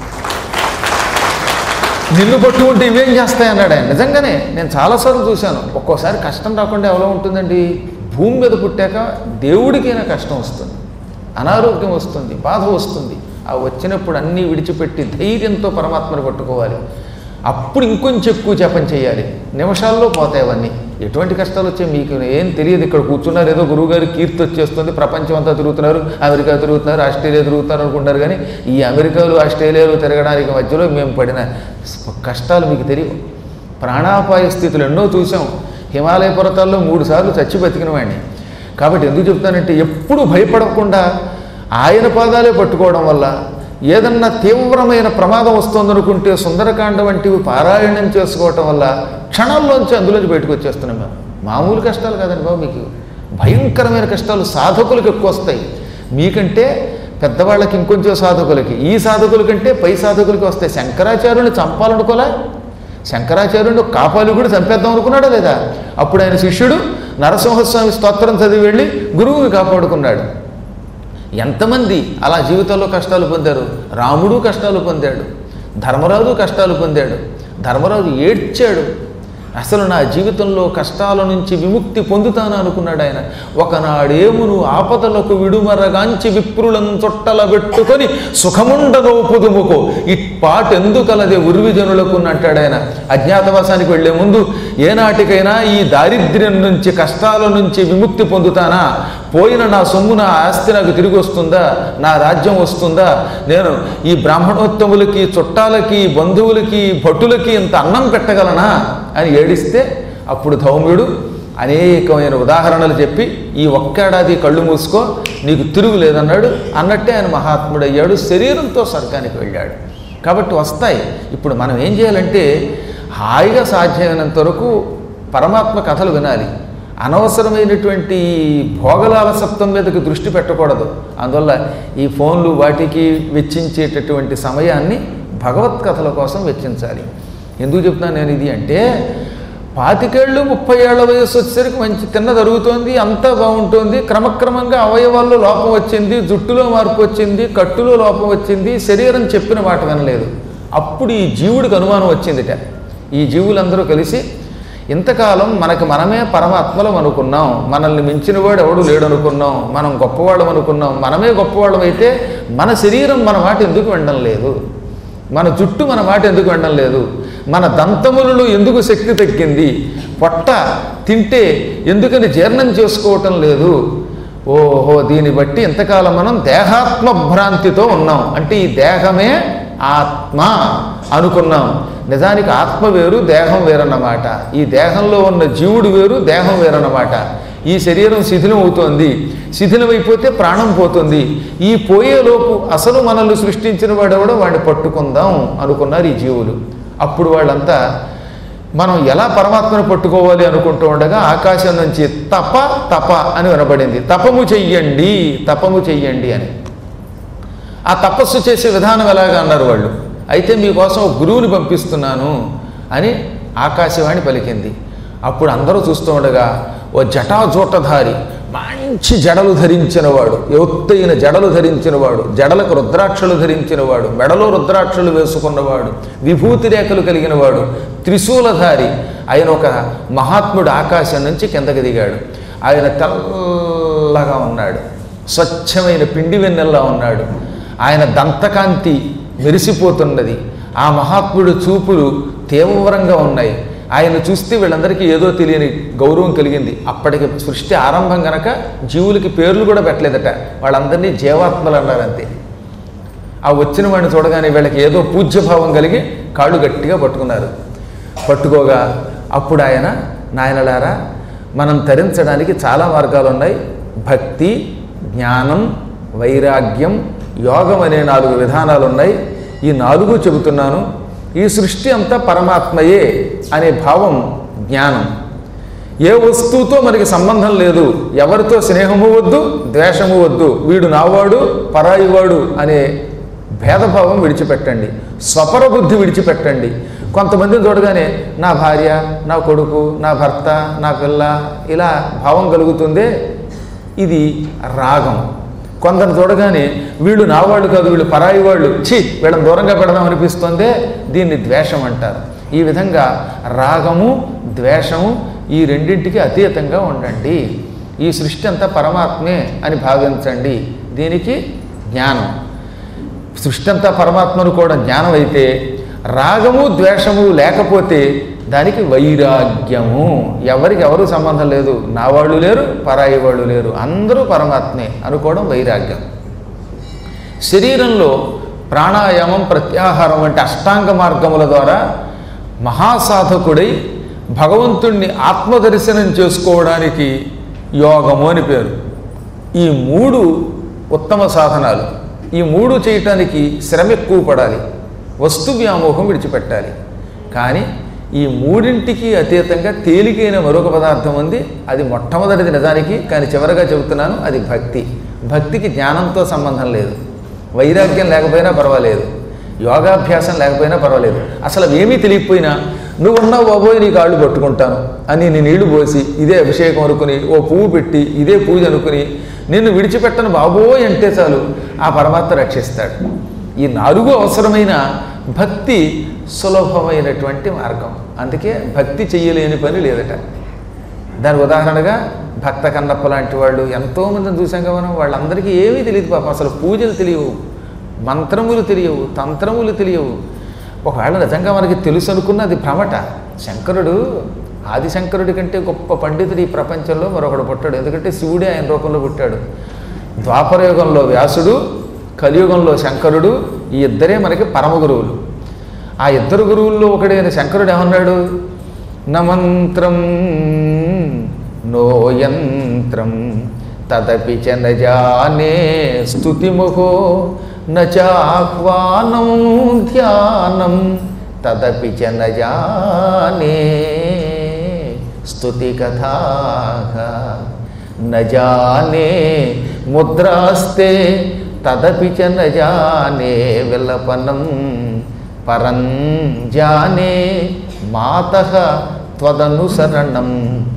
నిన్ను పట్టుకుంటే ఇవేం చేస్తాయి అన్నాడు ఆయన నిజంగానే నేను చాలాసార్లు చూశాను ఒక్కోసారి కష్టం రాకుండా ఎలా ఉంటుందండి భూమి మీద పుట్టాక దేవుడికైనా కష్టం వస్తుంది అనారోగ్యం వస్తుంది బాధ వస్తుంది ఆ వచ్చినప్పుడు అన్నీ విడిచిపెట్టి ధైర్యంతో పరమాత్మను పట్టుకోవాలి అప్పుడు ఇంకొంచెం ఎక్కువ జపం చేయాలి నిమిషాల్లో పోతాయి అవన్నీ ఎటువంటి కష్టాలు వచ్చాయి మీకు ఏం తెలియదు ఇక్కడ కూర్చున్నారు ఏదో గురువుగారు కీర్తి వచ్చేస్తుంది ప్రపంచం అంతా తిరుగుతున్నారు అమెరికా తిరుగుతున్నారు ఆస్ట్రేలియా తిరుగుతున్నారు అనుకుంటారు కానీ ఈ అమెరికాలు ఆస్ట్రేలియాలు తిరగడానికి మధ్యలో మేము పడిన కష్టాలు మీకు తెలియవు ప్రాణాపాయ స్థితులు ఎన్నో చూసాం హిమాలయ పర్వతాల్లో మూడు సార్లు చచ్చి బతికిన వాడిని కాబట్టి ఎందుకు చెప్తానంటే ఎప్పుడు భయపడకుండా ఆయన పాదాలే పట్టుకోవడం వల్ల ఏదన్నా తీవ్రమైన ప్రమాదం వస్తుందనుకుంటే సుందరకాండ వంటివి పారాయణం చేసుకోవటం వల్ల క్షణాల్లోంచి అందులోంచి బయటకు వచ్చేస్తున్నాం మేము మామూలు కష్టాలు కాదండి బాబు మీకు భయంకరమైన కష్టాలు సాధకులకు ఎక్కువ వస్తాయి మీకంటే పెద్దవాళ్ళకి ఇంకొంచెం సాధకులకి ఈ సాధకుల కంటే పై సాధకులకి వస్తాయి శంకరాచార్యుని చంపాలనుకోలే శంకరాచార్యుడు కాపాలి కూడా చంపేద్దాం అనుకున్నాడా లేదా అప్పుడు ఆయన శిష్యుడు నరసింహస్వామి స్తోత్రం చదివి వెళ్ళి గురువుని కాపాడుకున్నాడు ఎంతమంది అలా జీవితంలో కష్టాలు పొందారు రాముడు కష్టాలు పొందాడు ధర్మరాజు కష్టాలు పొందాడు ధర్మరాజు ఏడ్చాడు అసలు నా జీవితంలో కష్టాల నుంచి విముక్తి పొందుతాను అనుకున్నాడు ఆయన ఒకనాడేమును ఆపదలకు విడుమరగాంచి విప్రులను చుట్టల పెట్టుకొని సుఖముండదో పుదుముకో ఇట్పాటెందుకలదే ఉర్విజనులకు అంటాడు ఆయన అజ్ఞాతవాసానికి వెళ్లే ముందు ఏనాటికైనా ఈ దారిద్ర్యం నుంచి కష్టాల నుంచి విముక్తి పొందుతానా పోయిన నా సొమ్ము నా ఆస్తి నాకు తిరిగి వస్తుందా నా రాజ్యం వస్తుందా నేను ఈ బ్రాహ్మణోత్తములకి చుట్టాలకి బంధువులకి భటులకి ఇంత అన్నం పెట్టగలనా అని ఏడిస్తే అప్పుడు ధౌమ్యుడు అనేకమైన ఉదాహరణలు చెప్పి ఈ ఒక్కేడాది కళ్ళు మూసుకో నీకు తిరుగు లేదన్నాడు అన్నట్టే ఆయన మహాత్ముడయ్యాడు శరీరంతో స్వర్గానికి వెళ్ళాడు కాబట్టి వస్తాయి ఇప్పుడు మనం ఏం చేయాలంటే హాయిగా సాధ్యమైనంత వరకు పరమాత్మ కథలు వినాలి అనవసరమైనటువంటి భోగలాలసత్వం మీదకి దృష్టి పెట్టకూడదు అందువల్ల ఈ ఫోన్లు వాటికి వెచ్చించేటటువంటి సమయాన్ని భగవత్ కథల కోసం వెచ్చించాలి ఎందుకు చెప్తున్నాను నేను ఇది అంటే పాతికేళ్ళు ముప్పై ఏళ్ల వయసు వచ్చేసరికి మంచి తిన్న జరుగుతోంది అంతా బాగుంటుంది క్రమక్రమంగా అవయవాల్లో లోపం వచ్చింది జుట్టులో మార్పు వచ్చింది కట్టులో లోపం వచ్చింది శరీరం చెప్పిన మాట వినలేదు అప్పుడు ఈ జీవుడికి అనుమానం వచ్చిందిట ఈ జీవులందరూ కలిసి ఇంతకాలం మనకి మనమే పరమాత్మలం అనుకున్నాం మనల్ని మించినవాడు ఎవడు లేడు అనుకున్నాం మనం గొప్పవాళ్ళం అనుకున్నాం మనమే గొప్పవాళ్ళం అయితే మన శరీరం మన మాట ఎందుకు వినడం లేదు మన జుట్టు మన మాట ఎందుకు వినడం లేదు మన దంతములలో ఎందుకు శక్తి తగ్గింది పొట్ట తింటే ఎందుకని జీర్ణం చేసుకోవటం లేదు ఓహో దీన్ని బట్టి ఇంతకాలం మనం దేహాత్మ భ్రాంతితో ఉన్నాం అంటే ఈ దేహమే ఆత్మ అనుకున్నాం నిజానికి ఆత్మ వేరు దేహం వేరన్నమాట ఈ దేహంలో ఉన్న జీవుడు వేరు దేహం వేరన్నమాట ఈ శరీరం శిథిలం అవుతోంది శిథిలమైపోతే ప్రాణం పోతుంది ఈ పోయేలోపు అసలు మనల్ని సృష్టించిన వాడెవడో వాడిని పట్టుకుందాం అనుకున్నారు ఈ జీవులు అప్పుడు వాళ్ళంతా మనం ఎలా పరమాత్మను పట్టుకోవాలి అనుకుంటూ ఉండగా ఆకాశం నుంచి తప తప అని వినబడింది తపము చెయ్యండి తపము చెయ్యండి అని ఆ తపస్సు చేసే విధానం ఎలాగా అన్నారు వాళ్ళు అయితే మీకోసం ఒక గురువుని పంపిస్తున్నాను అని ఆకాశవాణి పలికింది అప్పుడు అందరూ చూస్తూ ఉండగా ఓ జటాజూటధారి మంచి జడలు ధరించినవాడు ఎత్తైన జడలు ధరించినవాడు జడలకు రుద్రాక్షలు ధరించినవాడు మెడలో రుద్రాక్షలు వేసుకున్నవాడు విభూతి రేఖలు కలిగినవాడు త్రిశూలధారి ఆయన ఒక మహాత్ముడు ఆకాశం నుంచి కిందకి దిగాడు ఆయన తెల్లగా ఉన్నాడు స్వచ్ఛమైన పిండి వెన్నెల్లా ఉన్నాడు ఆయన దంతకాంతి మెరిసిపోతున్నది ఆ మహాత్ముడు చూపులు తీవ్రంగా ఉన్నాయి ఆయన చూస్తే వీళ్ళందరికీ ఏదో తెలియని గౌరవం కలిగింది అప్పటికి సృష్టి ఆరంభం గనక జీవులకి పేర్లు కూడా పెట్టలేదట వాళ్ళందరినీ జీవాత్మలు అన్నారు అంతే ఆ వచ్చిన వాడిని చూడగానే వీళ్ళకి ఏదో పూజ్యభావం కలిగి కాళ్ళు గట్టిగా పట్టుకున్నారు పట్టుకోగా అప్పుడు ఆయన నాయనలారా మనం తరించడానికి చాలా మార్గాలు ఉన్నాయి భక్తి జ్ఞానం వైరాగ్యం యోగం అనే నాలుగు విధానాలు ఉన్నాయి ఈ నాలుగు చెబుతున్నాను ఈ సృష్టి అంతా పరమాత్మయే అనే భావం జ్ఞానం ఏ వస్తువుతో మనకి సంబంధం లేదు ఎవరితో స్నేహము వద్దు ద్వేషము వద్దు వీడు నావాడు పరాయివాడు అనే భేదభావం విడిచిపెట్టండి స్వపర బుద్ధి విడిచిపెట్టండి కొంతమందిని చూడగానే నా భార్య నా కొడుకు నా భర్త నా పిల్ల ఇలా భావం కలుగుతుందే ఇది రాగం కొందరు చూడగానే వీళ్ళు నావాళ్ళు కాదు వీళ్ళు పరాయి వాళ్ళు ఛీ వీళ్ళని దూరంగా పెడదాం అనిపిస్తుందే దీన్ని ద్వేషం అంటారు ఈ విధంగా రాగము ద్వేషము ఈ రెండింటికి అతీతంగా ఉండండి ఈ సృష్టి అంతా పరమాత్మే అని భావించండి దీనికి జ్ఞానం సృష్టి అంతా పరమాత్మను కూడా జ్ఞానం అయితే రాగము ద్వేషము లేకపోతే దానికి వైరాగ్యము ఎవరికి ఎవరు సంబంధం లేదు నా వాళ్ళు లేరు పరాయి వాళ్ళు లేరు అందరూ పరమాత్మే అనుకోవడం వైరాగ్యం శరీరంలో ప్రాణాయామం ప్రత్యాహారం వంటి అష్టాంగ మార్గముల ద్వారా మహాసాధకుడై భగవంతుణ్ణి ఆత్మదర్శనం చేసుకోవడానికి యోగము అని పేరు ఈ మూడు ఉత్తమ సాధనాలు ఈ మూడు చేయటానికి శ్రమ ఎక్కువ పడాలి వస్తు వ్యామోహం విడిచిపెట్టాలి కానీ ఈ మూడింటికి అతీతంగా తేలికైన మరొక పదార్థం ఉంది అది మొట్టమొదటిది నిజానికి కానీ చివరగా చెబుతున్నాను అది భక్తి భక్తికి జ్ఞానంతో సంబంధం లేదు వైరాగ్యం లేకపోయినా పర్వాలేదు యోగాభ్యాసం లేకపోయినా పర్వాలేదు అసలు ఏమీ తెలియకపోయినా నువ్వు ఉన్నావు బాబోయ్ నీ కాళ్ళు పట్టుకుంటాను అని నీ నీళ్లు పోసి ఇదే అభిషేకం అనుకుని ఓ పువ్వు పెట్టి ఇదే పూజ అనుకుని నిన్ను విడిచిపెట్టను బాబోయ్ అంటే చాలు ఆ పరమాత్మ రక్షిస్తాడు ఈ నాలుగు అవసరమైన భక్తి సులభమైనటువంటి మార్గం అందుకే భక్తి చెయ్యలేని పని లేదట దానికి ఉదాహరణగా భక్త కన్నప్ప లాంటి వాళ్ళు ఎంతోమందిని చూసాం కదా మనం వాళ్ళందరికీ ఏమీ తెలియదు పాపం అసలు పూజలు తెలియవు మంత్రములు తెలియవు తంత్రములు తెలియవు ఒకవేళ నిజంగా మనకి తెలుసు అనుకున్న అది భ్రమట శంకరుడు ఆదిశంకరుడి కంటే గొప్ప పండితుడు ఈ ప్రపంచంలో మరొకడు పుట్టాడు ఎందుకంటే శివుడే ఆయన రూపంలో పుట్టాడు ద్వాపరయుగంలో వ్యాసుడు కలియుగంలో శంకరుడు ఈ ఇద్దరే మనకి పరమ గురువులు ఆ ఇద్దరు గురువుల్లో ఒకడైన శంకరుడు ఏమన్నాడు నమంత్రం నో యంత్రం తదపి చ నజానే స్తుతిముఖో నాహ్వానం ధ్యానం తదపి చ నజానే స్తుతి కథా నజానే ముద్రాస్తే తదపి చ నజానే విలపనం పరం జానే మాత త్వదనుసరణం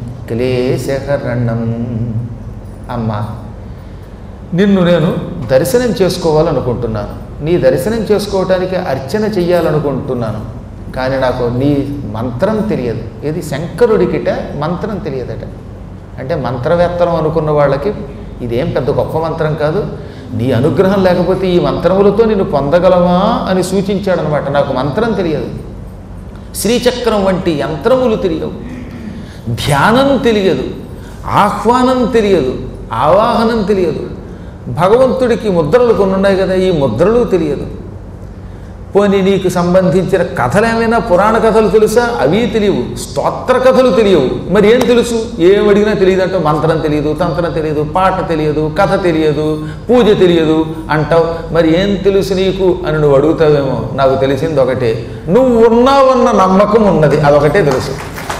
క్లేశహరణం అమ్మా నిన్ను నేను దర్శనం చేసుకోవాలనుకుంటున్నాను నీ దర్శనం చేసుకోవటానికి అర్చన చెయ్యాలనుకుంటున్నాను కానీ నాకు నీ మంత్రం తెలియదు ఇది శంకరుడికిట మంత్రం తెలియదట అంటే మంత్రవేత్తలం అనుకున్న వాళ్ళకి ఇదేం పెద్ద గొప్ప మంత్రం కాదు నీ అనుగ్రహం లేకపోతే ఈ మంత్రములతో నిన్ను పొందగలమా అని సూచించాడనమాట నాకు మంత్రం తెలియదు శ్రీచక్రం వంటి యంత్రములు తెలియవు ధ్యానం తెలియదు ఆహ్వానం తెలియదు ఆవాహనం తెలియదు భగవంతుడికి ముద్రలు కొన్ని ఉన్నాయి కదా ఈ ముద్రలు తెలియదు పోనీ నీకు సంబంధించిన కథలు ఏమైనా పురాణ కథలు తెలుసా అవి తెలియవు స్తోత్ర కథలు తెలియవు మరి ఏం తెలుసు ఏం అడిగినా తెలియదు అంటే మంత్రం తెలియదు తంత్రం తెలియదు పాట తెలియదు కథ తెలియదు పూజ తెలియదు అంటావు మరి ఏం తెలుసు నీకు అని నువ్వు అడుగుతావేమో నాకు తెలిసింది ఒకటే నువ్వు ఉన్నావన్న నమ్మకం ఉన్నది అదొకటే తెలుసు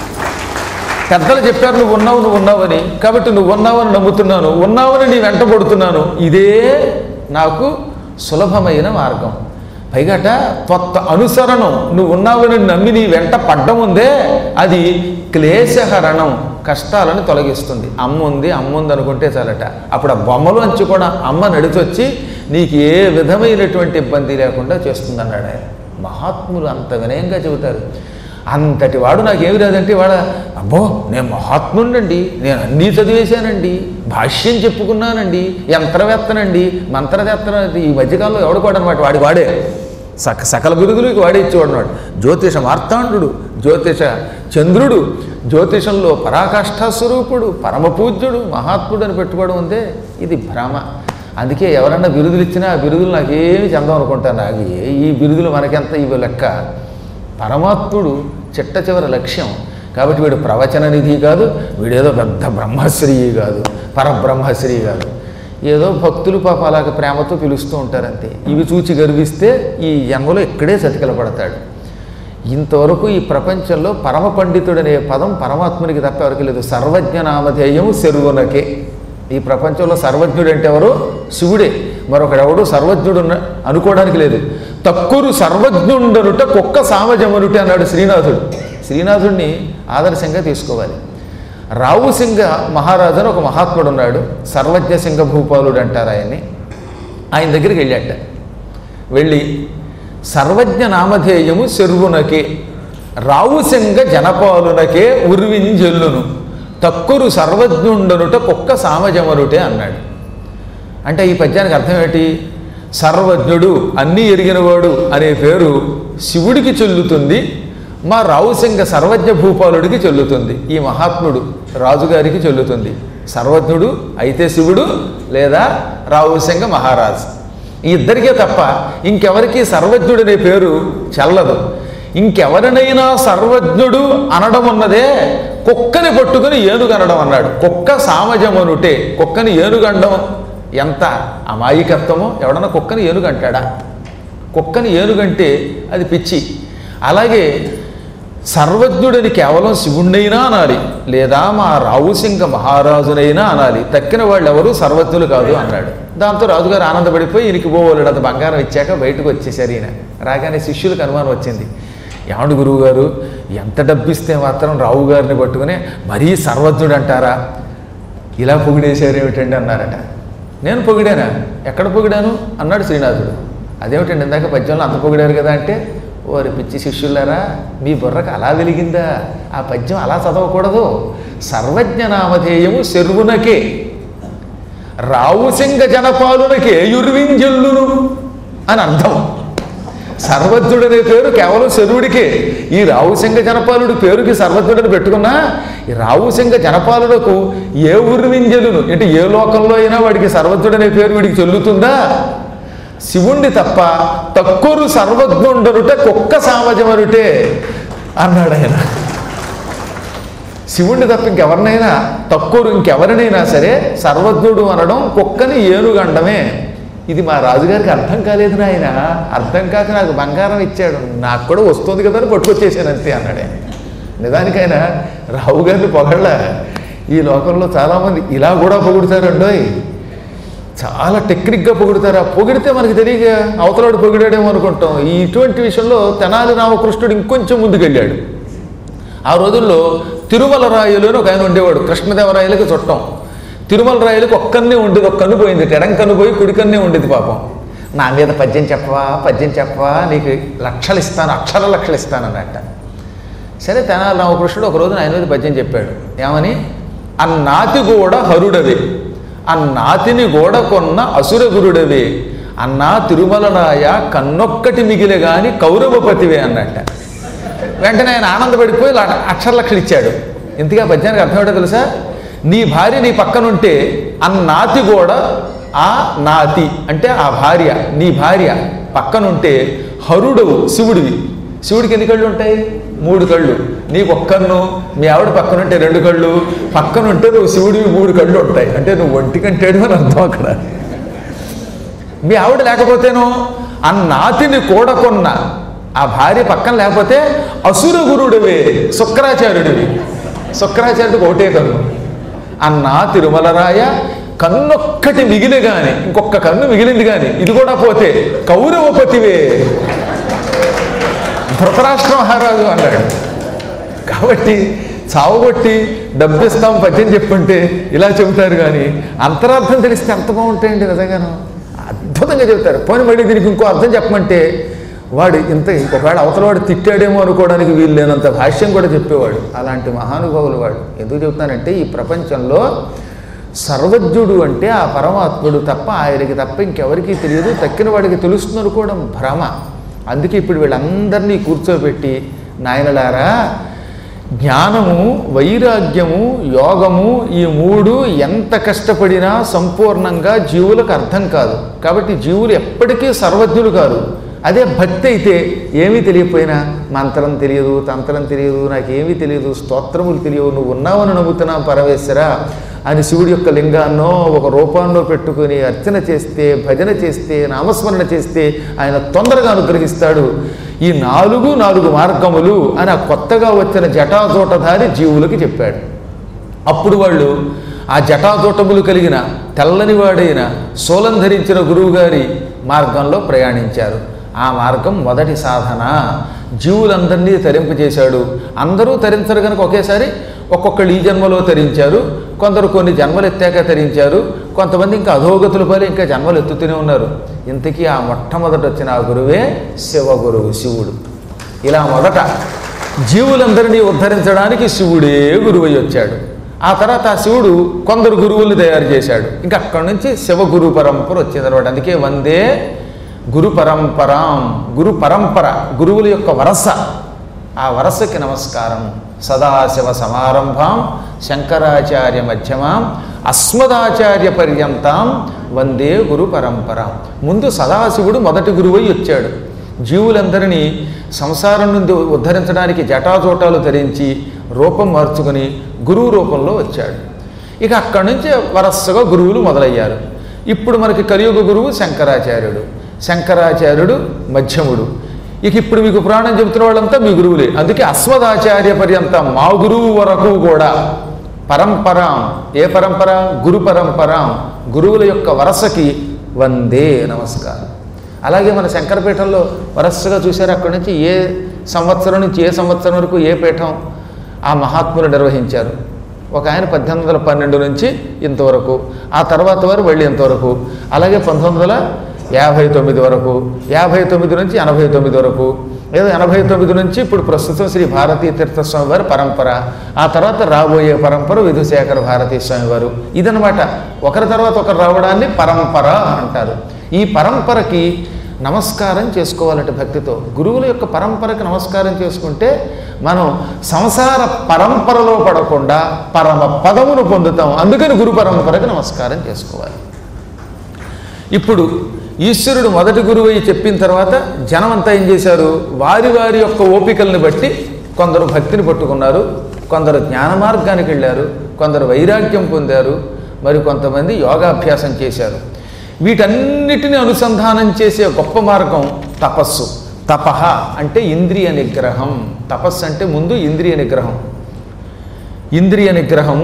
పెద్దలు చెప్పారు నువ్వు ఉన్నావు నువ్వు ఉన్నావని కాబట్టి నువ్వు ఉన్నావని నమ్ముతున్నాను ఉన్నావని నీ వెంట పడుతున్నాను ఇదే నాకు సులభమైన మార్గం పైగాట కొత్త అనుసరణం నువ్వు ఉన్నావని నమ్మి నీ వెంట పడ్డం ఉందే అది క్లేశహరణం కష్టాలను తొలగిస్తుంది అమ్మ ఉంది అమ్మ ఉంది అనుకుంటే చాలట అప్పుడు ఆ బొమ్మలోంచి కూడా అమ్మ నడిచొచ్చి నీకు ఏ విధమైనటువంటి ఇబ్బంది లేకుండా చేస్తుందన్నాడు ఆయన మహాత్ములు అంత వినయంగా చెబుతారు అంతటి వాడు నాకేమి రాదంటే వాడ అబ్బో నేను మహాత్ముండండి నేను అన్నీ చదివేశానండి భాష్యం చెప్పుకున్నానండి యంత్రవేత్తనండి మంత్రవేత్తనండి ఈ మధ్యకాలంలో ఎవడు కూడా అనమాట వాడి వాడే సక సకల బిరుదులకి వాడే ఇచ్చేవాడు అనమాట జ్యోతిష మార్తాండు జ్యోతిష చంద్రుడు జ్యోతిషంలో పరాకాష్ఠా స్వరూపుడు పరమ పూజ్యుడు మహాత్ముడు అని పెట్టుకోవడం ఉందే ఇది భ్రమ అందుకే ఎవరన్నా బిరుదులు ఇచ్చినా ఆ బిరుదులు నాకేమి చెందాం అనుకుంటాను నాకు ఏ- ఈ బిరుదులు మనకెంత ఇవి లెక్క పరమాత్ముడు చిట్ట చివరి లక్ష్యం కాబట్టి వీడు ప్రవచన నిధి కాదు వీడేదో పెద్ద బ్రహ్మశ్రీ కాదు పరబ్రహ్మశ్రీ కాదు ఏదో భక్తులు పాప అలాగ ప్రేమతో పిలుస్తూ ఉంటారంతే ఇవి చూచి గర్విస్తే ఈ జన్మలో ఇక్కడే చతికిలపడతాడు ఇంతవరకు ఈ ప్రపంచంలో పరమ పండితుడనే పదం పరమాత్మునికి తప్ప ఎవరికి లేదు సర్వజ్ఞ నామధేయం శరువునకే ఈ ప్రపంచంలో సర్వజ్ఞుడు అంటే ఎవరు శివుడే మరొకడెవడు సర్వజ్ఞుడు ఉన్న- అనుకోవడానికి లేదు తక్కువ సర్వజ్ఞుండనుట కుక్క సామజమనుట అన్నాడు శ్రీనాథుడు శ్రీనాథుడిని ఆదర్శంగా తీసుకోవాలి రావు సింగ మహారాజు అని ఒక మహాత్ముడు ఉన్నాడు సర్వజ్ఞ సింగ భూపాలుడు అంటారు ఆయన్ని ఆయన దగ్గరికి వెళ్ళాట వెళ్ళి సర్వజ్ఞ నామధేయము శర్వునకే రావుసింగ జనపాలునకే ఉర్వింజెల్లును తక్కురు సర్వజ్ఞుండనుట కుక్క సామజమనుటే అన్నాడు అంటే ఈ పద్యానికి అర్థం ఏంటి సర్వజ్ఞుడు అన్నీ ఎరిగినవాడు అనే పేరు శివుడికి చెల్లుతుంది మా రావుసింగ సర్వజ్ఞ భూపాలుడికి చెల్లుతుంది ఈ మహాత్ముడు రాజుగారికి చెల్లుతుంది సర్వజ్ఞుడు అయితే శివుడు లేదా రావుసింగ మహారాజు ఈ ఇద్దరికే తప్ప ఇంకెవరికి సర్వజ్ఞుడనే పేరు చెల్లదు ఇంకెవరినైనా సర్వజ్ఞుడు అనడం ఉన్నదే కుక్కని పట్టుకుని ఏనుగనడం అన్నాడు కుక్క సామజమనుటే కుక్కని ఏనుగండం ఎంత అమాయకత్వమో ఎవడన్నా కుక్కని ఏనుగంటాడా కుక్కని ఏనుగంటే అది పిచ్చి అలాగే సర్వజ్ఞుడని కేవలం శివుణ్ణైనా అనాలి లేదా మా రావుసింగ మహారాజునైనా అనాలి తక్కిన వాళ్ళు ఎవరు సర్వజ్ఞులు కాదు అన్నాడు దాంతో రాజుగారు ఆనందపడిపోయి ఈయనకి పోవాడు అంత బంగారం ఇచ్చాక బయటకు వచ్చేసారు ఈయన రాగానే శిష్యులకు అనుమానం వచ్చింది ఏమండు గురువు గారు ఎంత డబ్బిస్తే మాత్రం రావు గారిని పట్టుకుని మరీ సర్వజ్ఞుడు అంటారా ఇలా పొగిడేశారు ఏమిటండి అన్నారట నేను పొగిడానా ఎక్కడ పొగిడాను అన్నాడు శ్రీనాథుడు అదేమిటండి ఇందాక పద్యంలో అంత పొగిడారు కదా అంటే ఓరి పిచ్చి శిష్యులారా మీ బుర్రకు అలా వెలిగిందా ఆ పద్యం అలా చదవకూడదు సర్వజ్ఞ నామధేయము శర్వునకే రావుసింగ జనపాలునకే యుర్వింజల్లును అని అర్థం సర్వజ్ఞుడనే పేరు కేవలం శరువుడికే ఈ రావుసింగ జనపాలుడి పేరుకి సర్వజ్ఞుడని పెట్టుకున్నా ఈ రావుసింగ జనపాలులకు ఏ ఉర్వింజలును అంటే ఏ లోకంలో అయినా వాడికి సర్వజ్ఞుడనే పేరు వీడికి చెల్లుతుందా శివుణ్ణి తప్ప తక్కువ సర్వజ్ఞుండరుటే కుక్క సామజమరుటే అన్నాడు ఆయన శివుణ్ణి తప్ప ఇంకెవరినైనా తక్కువ ఇంకెవరినైనా సరే సర్వజ్ఞుడు అనడం కుక్కని ఏనుగండమే ఇది మా రాజుగారికి అర్థం కాలేదు నాయన అర్థం కాక నాకు బంగారం ఇచ్చాడు నాకు కూడా వస్తుంది కదా అని పట్టుకొచ్చేసాను అంతే అన్నాడు ఆయన నిజానికైనా రావు గారిని పొగళ్ళ ఈ లోకంలో చాలామంది ఇలా కూడా పొగుడుతారండోయ్ చాలా టెక్నిక్గా పొగుడుతారు ఆ పొగిడితే మనకి తెలియక అవతలాడు పొగిడాడేమో అనుకుంటాం ఈ ఇటువంటి విషయంలో తెనాలి రామకృష్ణుడు ఇంకొంచెం ముందుకెళ్ళాడు ఆ రోజుల్లో తిరుమల రాయలు అని ఒక ఆయన ఉండేవాడు కృష్ణదేవరాయలకి చుట్టం తిరుమల రాయలకు ఒక్కనే ఉండేది ఒక్క కన్ను పోయింది ఎడం కన్ను పోయి కుడి కన్నే ఉండేది పాపం నా మీద పద్యం చెప్పవా పద్యం చెప్పవా నీకు లక్షలు ఇస్తాను అక్షర లక్షలు ఇస్తాను అన్నట్ట సరే తెనాలి రామకృష్ణుడు ఒక రోజున ఆయన మీద పద్యం చెప్పాడు ఏమని అన్నాతి గోడ హరుడవే అన్నాతిని గోడ కొన్న అసురగురుడవే అన్నా తిరుమలనాయ కన్నొక్కటి మిగిలే గాని కౌరవపతివే అన్నట్ట వెంటనే ఆయన ఆనందపడిపోయి ల- అక్షర లక్షలు ఇచ్చాడు ఇంతగా పద్యానికి అర్థమేటో తెలుసా నీ భార్య నీ పక్కనుంటే అన్నాతి గోడ ఆ నాతి అంటే ఆ భార్య నీ భార్య పక్కనుంటే హరుడవు శివుడివి శివుడికి ఎన్ని కళ్ళు ఉంటాయి మూడు కళ్ళు నీకు ఒక్కన్ను మీ ఆవిడ పక్కనుంటే రెండు కళ్ళు పక్కనుంటే నువ్వు శివుడివి మూడు కళ్ళు ఉంటాయి అంటే నువ్వు ఒంటి కంటేడు అని అర్థం అక్కడ మీ ఆవిడ లేకపోతేనో ఆ నాతిని కూడకొన్న ఆ భార్య పక్కన లేకపోతే అసుర గురుడివే శుక్రాచార్యుడివి శుక్రాచార్యుడికి ఒకటే కన్ను అన్నా తిరుమలరాయ కన్నొక్కటి మిగిలి గాని ఇంకొక కన్ను మిగిలింది గాని ఇది కూడా పోతే కౌరవపతివే ధృతరాష్ట్ర మహారాజు అన్నాడు కాబట్టి చావుగొట్టి డబ్బిస్తాం పద్యం చెప్పుంటే ఇలా చెబుతారు కానీ అంతరార్థం తెలిస్తే ఎంత బాగుంటాయండి నిజంగాను అద్భుతంగా చెబుతారు పోనీ మళ్ళీ దీనికి ఇంకో అర్థం చెప్పమంటే వాడు ఇంత ఒకవేళ అవతల వాడు తిట్టాడేమో అనుకోవడానికి వీలు లేనంత భాష్యం కూడా చెప్పేవాడు అలాంటి మహానుభావులు వాడు ఎందుకు చెబుతానంటే ఈ ప్రపంచంలో సర్వజ్ఞుడు అంటే ఆ పరమాత్ముడు తప్ప ఆయనకి తప్ప ఇంకెవరికీ తెలియదు తక్కిన వాడికి తెలుస్తుంది అనుకోవడం భ్రమ అందుకే ఇప్పుడు వీళ్ళందరినీ కూర్చోబెట్టి నాయనలారా జ్ఞానము వైరాగ్యము యోగము ఈ మూడు ఎంత కష్టపడినా సంపూర్ణంగా జీవులకు అర్థం కాదు కాబట్టి జీవులు ఎప్పటికీ సర్వజ్ఞులు కాదు అదే భక్తి అయితే ఏమీ తెలియకపోయినా మంత్రం తెలియదు తంత్రం తెలియదు నాకేమీ తెలియదు స్తోత్రములు తెలియవు నువ్వు ఉన్నావని నమ్ముతున్నా పరమేశ్వర అని శివుడి యొక్క లింగాన్నో ఒక రూపాన్నో పెట్టుకుని అర్చన చేస్తే భజన చేస్తే నామస్మరణ చేస్తే ఆయన తొందరగా అనుగ్రహిస్తాడు ఈ నాలుగు నాలుగు మార్గములు అని ఆ కొత్తగా వచ్చిన జటాజోటధారి జీవులకి చెప్పాడు అప్పుడు వాళ్ళు ఆ జటాజోటములు కలిగిన తెల్లని వాడైన సోలం ధరించిన గురువుగారి మార్గంలో ప్రయాణించారు ఆ మార్గం మొదటి సాధన జీవులందరినీ తరింపజేశాడు అందరూ తరించరు కనుక ఒకేసారి ఒక్కొక్కళ్ళు ఈ జన్మలో తరించారు కొందరు కొన్ని జన్మలు ఎత్తాక తరించారు కొంతమంది ఇంకా అధోగతుల పని ఇంకా జన్మలు ఎత్తుతూనే ఉన్నారు ఇంతకీ ఆ మొట్టమొదట వచ్చిన ఆ గురువే శివ గురువు శివుడు ఇలా మొదట జీవులందరినీ ఉద్ధరించడానికి శివుడే గురువై వచ్చాడు ఆ తర్వాత ఆ శివుడు కొందరు గురువుల్ని తయారు చేశాడు ఇంకా అక్కడి నుంచి శివ గురు పరంపర వచ్చింది అనమాట అందుకే వందే గురు పరంపరాం గురు పరంపర గురువుల యొక్క వరస ఆ వరసకి నమస్కారం సదాశివ సమారంభాం శంకరాచార్య మధ్యమాం అస్మదాచార్య పర్యంతం వందే గురు పరంపరాం ముందు సదాశివుడు మొదటి గురువై వచ్చాడు జీవులందరినీ సంసారం నుండి ఉద్ధరించడానికి జటాజోటాలు ధరించి రూపం మార్చుకుని గురువు రూపంలో వచ్చాడు ఇక అక్కడి నుంచి వరసగా గురువులు మొదలయ్యారు ఇప్పుడు మనకి కలియుగ గురువు శంకరాచార్యుడు శంకరాచార్యుడు మధ్యముడు ఇక ఇప్పుడు మీకు పురాణం చెబుతున్న వాళ్ళంతా మీ గురువులే అందుకే అస్మదాచార్య పర్యంతం మా గురువు వరకు కూడా పరంపరాం ఏ పరంపర గురు పరంపరాం గురువుల యొక్క వరసకి వందే నమస్కారం అలాగే మన శంకరపీఠంలో వరసగా చూశారు అక్కడి నుంచి ఏ సంవత్సరం నుంచి ఏ సంవత్సరం వరకు ఏ పీఠం ఆ మహాత్ములు నిర్వహించారు ఒక ఆయన పద్దెనిమిది వందల పన్నెండు నుంచి ఇంతవరకు ఆ తర్వాత వారు వెళ్ళి ఇంతవరకు అలాగే పంతొమ్మిది వందల యాభై తొమ్మిది వరకు యాభై తొమ్మిది నుంచి ఎనభై తొమ్మిది వరకు ఏదో ఎనభై తొమ్మిది నుంచి ఇప్పుడు ప్రస్తుతం శ్రీ భారతీ తీర్థస్వామి వారి పరంపర ఆ తర్వాత రాబోయే పరంపర విధుశేఖర భారతీ స్వామి వారు ఇదనమాట ఒకరి తర్వాత ఒకరు రావడాన్ని పరంపర అంటారు ఈ పరంపరకి నమస్కారం చేసుకోవాలట భక్తితో గురువుల యొక్క పరంపరకి నమస్కారం చేసుకుంటే మనం సంసార పరంపరలో పడకుండా పరమ పదమును పొందుతాం అందుకని గురు పరంపరకి నమస్కారం చేసుకోవాలి ఇప్పుడు ఈశ్వరుడు మొదటి గురువై చెప్పిన తర్వాత జనం అంతా ఏం చేశారు వారి వారి యొక్క ఓపికల్ని బట్టి కొందరు భక్తిని పట్టుకున్నారు కొందరు జ్ఞాన మార్గానికి వెళ్ళారు కొందరు వైరాగ్యం పొందారు మరి కొంతమంది యోగాభ్యాసం చేశారు వీటన్నిటిని అనుసంధానం చేసే గొప్ప మార్గం తపస్సు తపహ అంటే ఇంద్రియ నిగ్రహం తపస్సు అంటే ముందు ఇంద్రియ నిగ్రహం ఇంద్రియ నిగ్రహము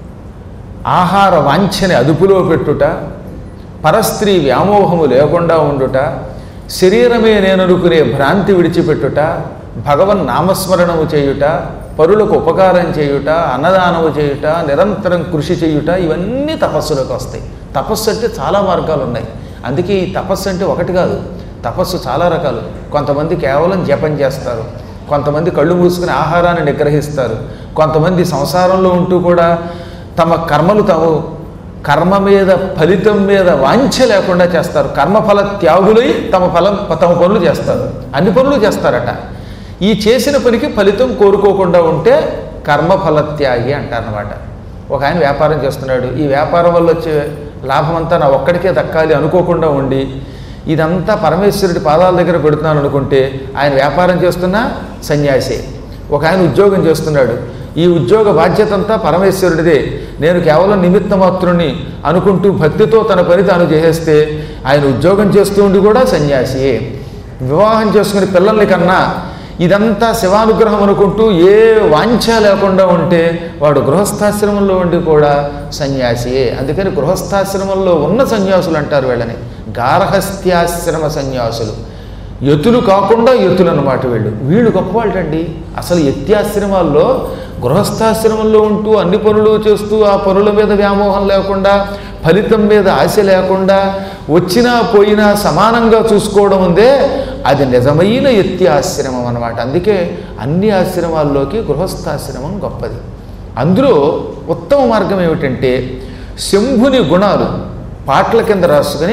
ఆహార వాంఛని అదుపులో పెట్టుట పరస్త్రీ వ్యామోహము లేకుండా ఉండుట శరీరమే నేననుకునే భ్రాంతి విడిచిపెట్టుట భగవన్ నామస్మరణము చేయుట పరులకు ఉపకారం చేయుట అన్నదానము చేయుట నిరంతరం కృషి చేయుట ఇవన్నీ తపస్సులోకి వస్తాయి తపస్సు అంటే చాలా మార్గాలు ఉన్నాయి అందుకే ఈ తపస్సు అంటే ఒకటి కాదు తపస్సు చాలా రకాలు కొంతమంది కేవలం జపం చేస్తారు కొంతమంది కళ్ళు మూసుకుని ఆహారాన్ని నిగ్రహిస్తారు కొంతమంది సంసారంలో ఉంటూ కూడా తమ కర్మలు తాము కర్మ మీద ఫలితం మీద వాంఛ లేకుండా చేస్తారు కర్మఫల త్యాగులై తమ ఫలం తమ పనులు చేస్తారు అన్ని పనులు చేస్తారట ఈ చేసిన పనికి ఫలితం కోరుకోకుండా ఉంటే కర్మఫల త్యాగి అంటారనమాట ఒక ఆయన వ్యాపారం చేస్తున్నాడు ఈ వ్యాపారం వల్ల వచ్చే లాభం అంతా నా ఒక్కడికే దక్కాలి అనుకోకుండా ఉండి ఇదంతా పరమేశ్వరుడి పాదాల దగ్గర పెడుతున్నాను అనుకుంటే ఆయన వ్యాపారం చేస్తున్నా సన్యాసే ఒక ఆయన ఉద్యోగం చేస్తున్నాడు ఈ ఉద్యోగ బాధ్యత అంతా పరమేశ్వరుడిదే నేను కేవలం నిమిత్త మాత్రుని అనుకుంటూ భక్తితో తన పని తాను చేసేస్తే ఆయన ఉద్యోగం చేస్తూ ఉండి కూడా సన్యాసియే వివాహం చేసుకుని పిల్లల్ని కన్నా ఇదంతా శివానుగ్రహం అనుకుంటూ ఏ వాంఛ లేకుండా ఉంటే వాడు గృహస్థాశ్రమంలో ఉండి కూడా సన్యాసియే అందుకని గృహస్థాశ్రమంలో ఉన్న సన్యాసులు అంటారు వీళ్ళని గార్హస్థ్యాశ్రమ సన్యాసులు యతులు కాకుండా యతులు అన్నమాట వీళ్ళు వీళ్ళు గొప్పవాళ్ళండి అసలు యత్యాశ్రమాల్లో గృహస్థాశ్రమంలో ఉంటూ అన్ని పనులు చేస్తూ ఆ పనుల మీద వ్యామోహం లేకుండా ఫలితం మీద ఆశ లేకుండా వచ్చినా పోయినా సమానంగా చూసుకోవడం ఉందే అది నిజమైన యత్యాశ్రమం అన్నమాట అందుకే అన్ని ఆశ్రమాల్లోకి గృహస్థాశ్రమం గొప్పది అందులో ఉత్తమ మార్గం ఏమిటంటే శంభుని గుణాలు పాటల కింద రాసుకొని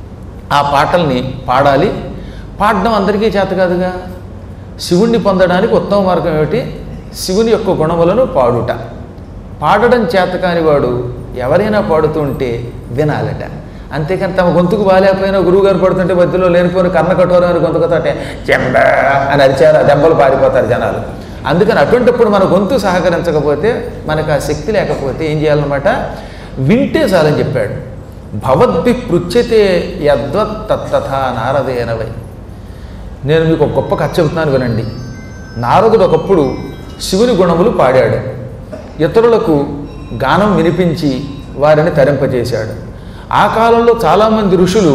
ఆ పాటల్ని పాడాలి పాడడం అందరికీ చేత కాదుగా శివుణ్ణి పొందడానికి ఉత్తమ మార్గం ఏమిటి శివుని యొక్క గుణములను పాడుట పాడడం చేత కాని వాడు ఎవరైనా పాడుతూ ఉంటే వినాలట అంతేకాని తమ గొంతుకు బాగాలేకపోయినా గురువుగారు పడుతుంటే మధ్యలో లేనిపోయిన కర్ణ కఠోరమైన గొంతుకుతోటే చెంబ అని అరిచారు ఆ దెబ్బలు పారిపోతారు జనాలు అందుకని అటువంటిప్పుడు మన గొంతు సహకరించకపోతే మనకు ఆ శక్తి లేకపోతే ఏం చేయాలన్నమాట వింటే చాలని చెప్పాడు భవద్భి పృచ్యతే యద్వత్ తత్తథ నారదేనవై నేను మీకు ఒక గొప్ప కథ చెబుతున్నాను వినండి నారదుడు ఒకప్పుడు శివుని గుణములు పాడాడు ఇతరులకు గానం వినిపించి వారిని తరింపజేశాడు ఆ కాలంలో చాలామంది ఋషులు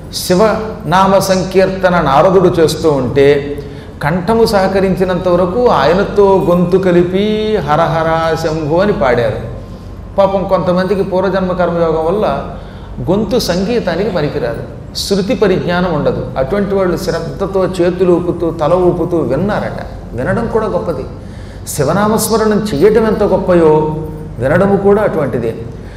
శివనామ సంకీర్తన నారదుడు చేస్తూ ఉంటే కంఠము సహకరించినంత వరకు ఆయనతో గొంతు కలిపి హరహర శంభు అని పాడారు పాపం కొంతమందికి పూర్వజన్మ కర్మయోగం వల్ల గొంతు సంగీతానికి పనికిరాదు శృతి పరిజ్ఞానం ఉండదు అటువంటి వాళ్ళు శ్రద్ధతో చేతులు ఊపుతూ తల ఊపుతూ విన్నారట వినడం కూడా గొప్పది శివనామస్మరణం చెయ్యటం ఎంత గొప్పయో వినడము కూడా అటువంటిదే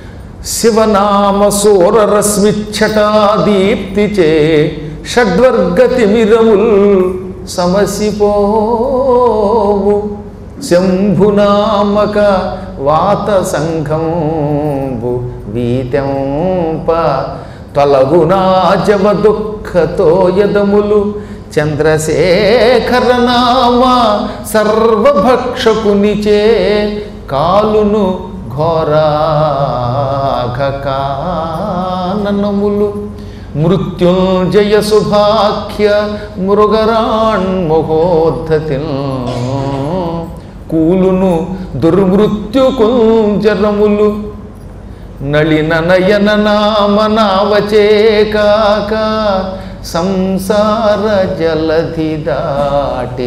శివనామ సోరరశ్మిచ్చటా దీప్తి చే షడ్వర్గతిమిరముల్ సమసిపోవు శంభునామక వాత సంఘంబు వీతెంప తొలగునా జవ దుఃఖతో యదములు చంద్రశేఖర నామ సర్వభక్షకునిచే కాలును ఘోరాఘకాననములు మృత్యుంజయ శుభాఖ్య మృగరాణ్మహోద్ధతి కూలును దుర్మృత్యు కుంజరములు నళిన నయన నామ నావచే కాక సంసార జలధి దాటి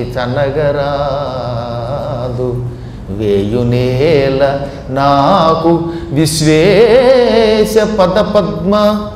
చనగరాదు వేయునేల నాకు విశ్వేశ పద పద్మ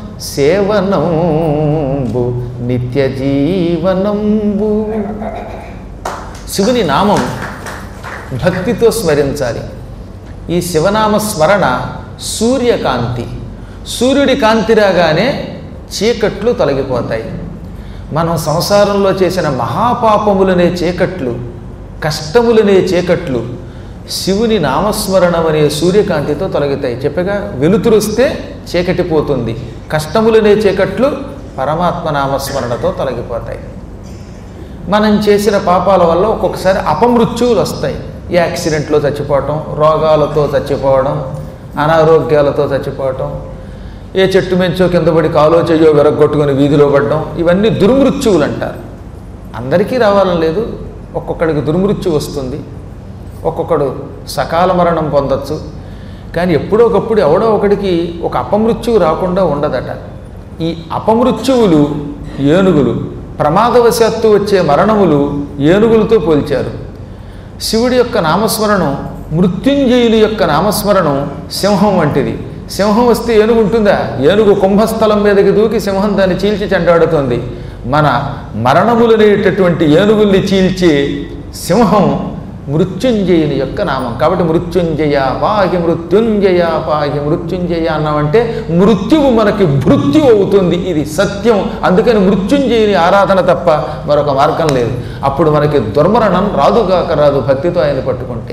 సేవనంబు నిత్య జీవనంబు శివుని నామం భక్తితో స్మరించాలి ఈ శివనామ స్మరణ సూర్యకాంతి సూర్యుడి కాంతి రాగానే చీకట్లు తొలగిపోతాయి మనం సంసారంలో చేసిన మహాపాపములనే చీకట్లు కష్టములనే చీకట్లు శివుని నామస్మరణం అనే సూర్యకాంతితో తొలగుతాయి చెప్పగా వెలుతురుస్తే చీకటి పోతుంది కష్టములనే చీకట్లు పరమాత్మ నామస్మరణతో తొలగిపోతాయి మనం చేసిన పాపాల వల్ల ఒక్కొక్కసారి అపమృత్యువులు వస్తాయి యాక్సిడెంట్లో చచ్చిపోవటం రోగాలతో చచ్చిపోవడం అనారోగ్యాలతో చచ్చిపోవటం ఏ చెట్టు మెంచో కింద పడి కాలో చెయ్యో విరగొట్టుకొని వీధిలో పడడం ఇవన్నీ దుర్మృత్యువులు అంటారు అందరికీ రావాలని లేదు ఒక్కొక్కడికి దుర్మృత్యు వస్తుంది ఒక్కొక్కడు సకాల మరణం పొందొచ్చు కానీ ఎప్పుడో ఒకప్పుడు ఎవడో ఒకడికి ఒక అపమృత్యువు రాకుండా ఉండదట ఈ అపమృత్యువులు ఏనుగులు ప్రమాదవశాత్తు వచ్చే మరణములు ఏనుగులతో పోల్చారు శివుడి యొక్క నామస్మరణం మృత్యుంజయుని యొక్క నామస్మరణం సింహం వంటిది సింహం వస్తే ఏనుగు ఉంటుందా ఏనుగు కుంభస్థలం మీదకి దూకి సింహం దాన్ని చీల్చి చెండాడుతోంది మన మరణములనేటటువంటి ఏనుగుల్ని చీల్చి సింహం మృత్యుంజయుని యొక్క నామం కాబట్టి మృత్యుంజయ పాహి మృత్యుంజయ పాహి మృత్యుంజయ అన్నామంటే మృత్యువు మనకి మృత్యు అవుతుంది ఇది సత్యం అందుకని మృత్యుంజయుని ఆరాధన తప్ప మరొక మార్గం లేదు అప్పుడు మనకి దుర్మరణం రాదుగాక రాదు భక్తితో ఆయన పట్టుకుంటే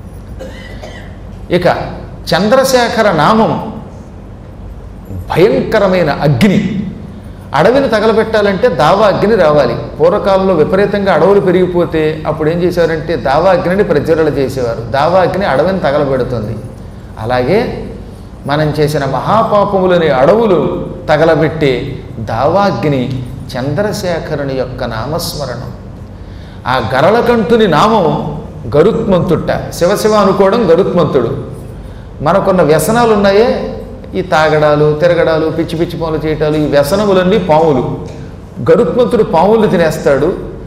ఇక చంద్రశేఖర నామం భయంకరమైన అగ్ని అడవిని తగలబెట్టాలంటే దావా అగ్ని రావాలి పూర్వకాలంలో విపరీతంగా అడవులు పెరిగిపోతే అప్పుడు ఏం చేశారంటే దావా అగ్నిని ప్రజ్వరణ చేసేవారు దావా అగ్ని అడవిని తగలబెడుతుంది అలాగే మనం చేసిన మహాపాపములని అడవులు తగలబెట్టి దావాగ్ని చంద్రశేఖరుని యొక్క నామస్మరణం ఆ గరళకంఠుని నామం గరుత్మంతుట్ట శివశివ అనుకోవడం గరుత్మంతుడు మనకున్న వ్యసనాలు ఉన్నాయే ఈ తాగడాలు తిరగడాలు పిచ్చి పిచ్చి పనులు చేయటాలు ఈ వ్యసనములన్నీ పాములు గరుత్మంతుడు పాములు తినేస్తాడు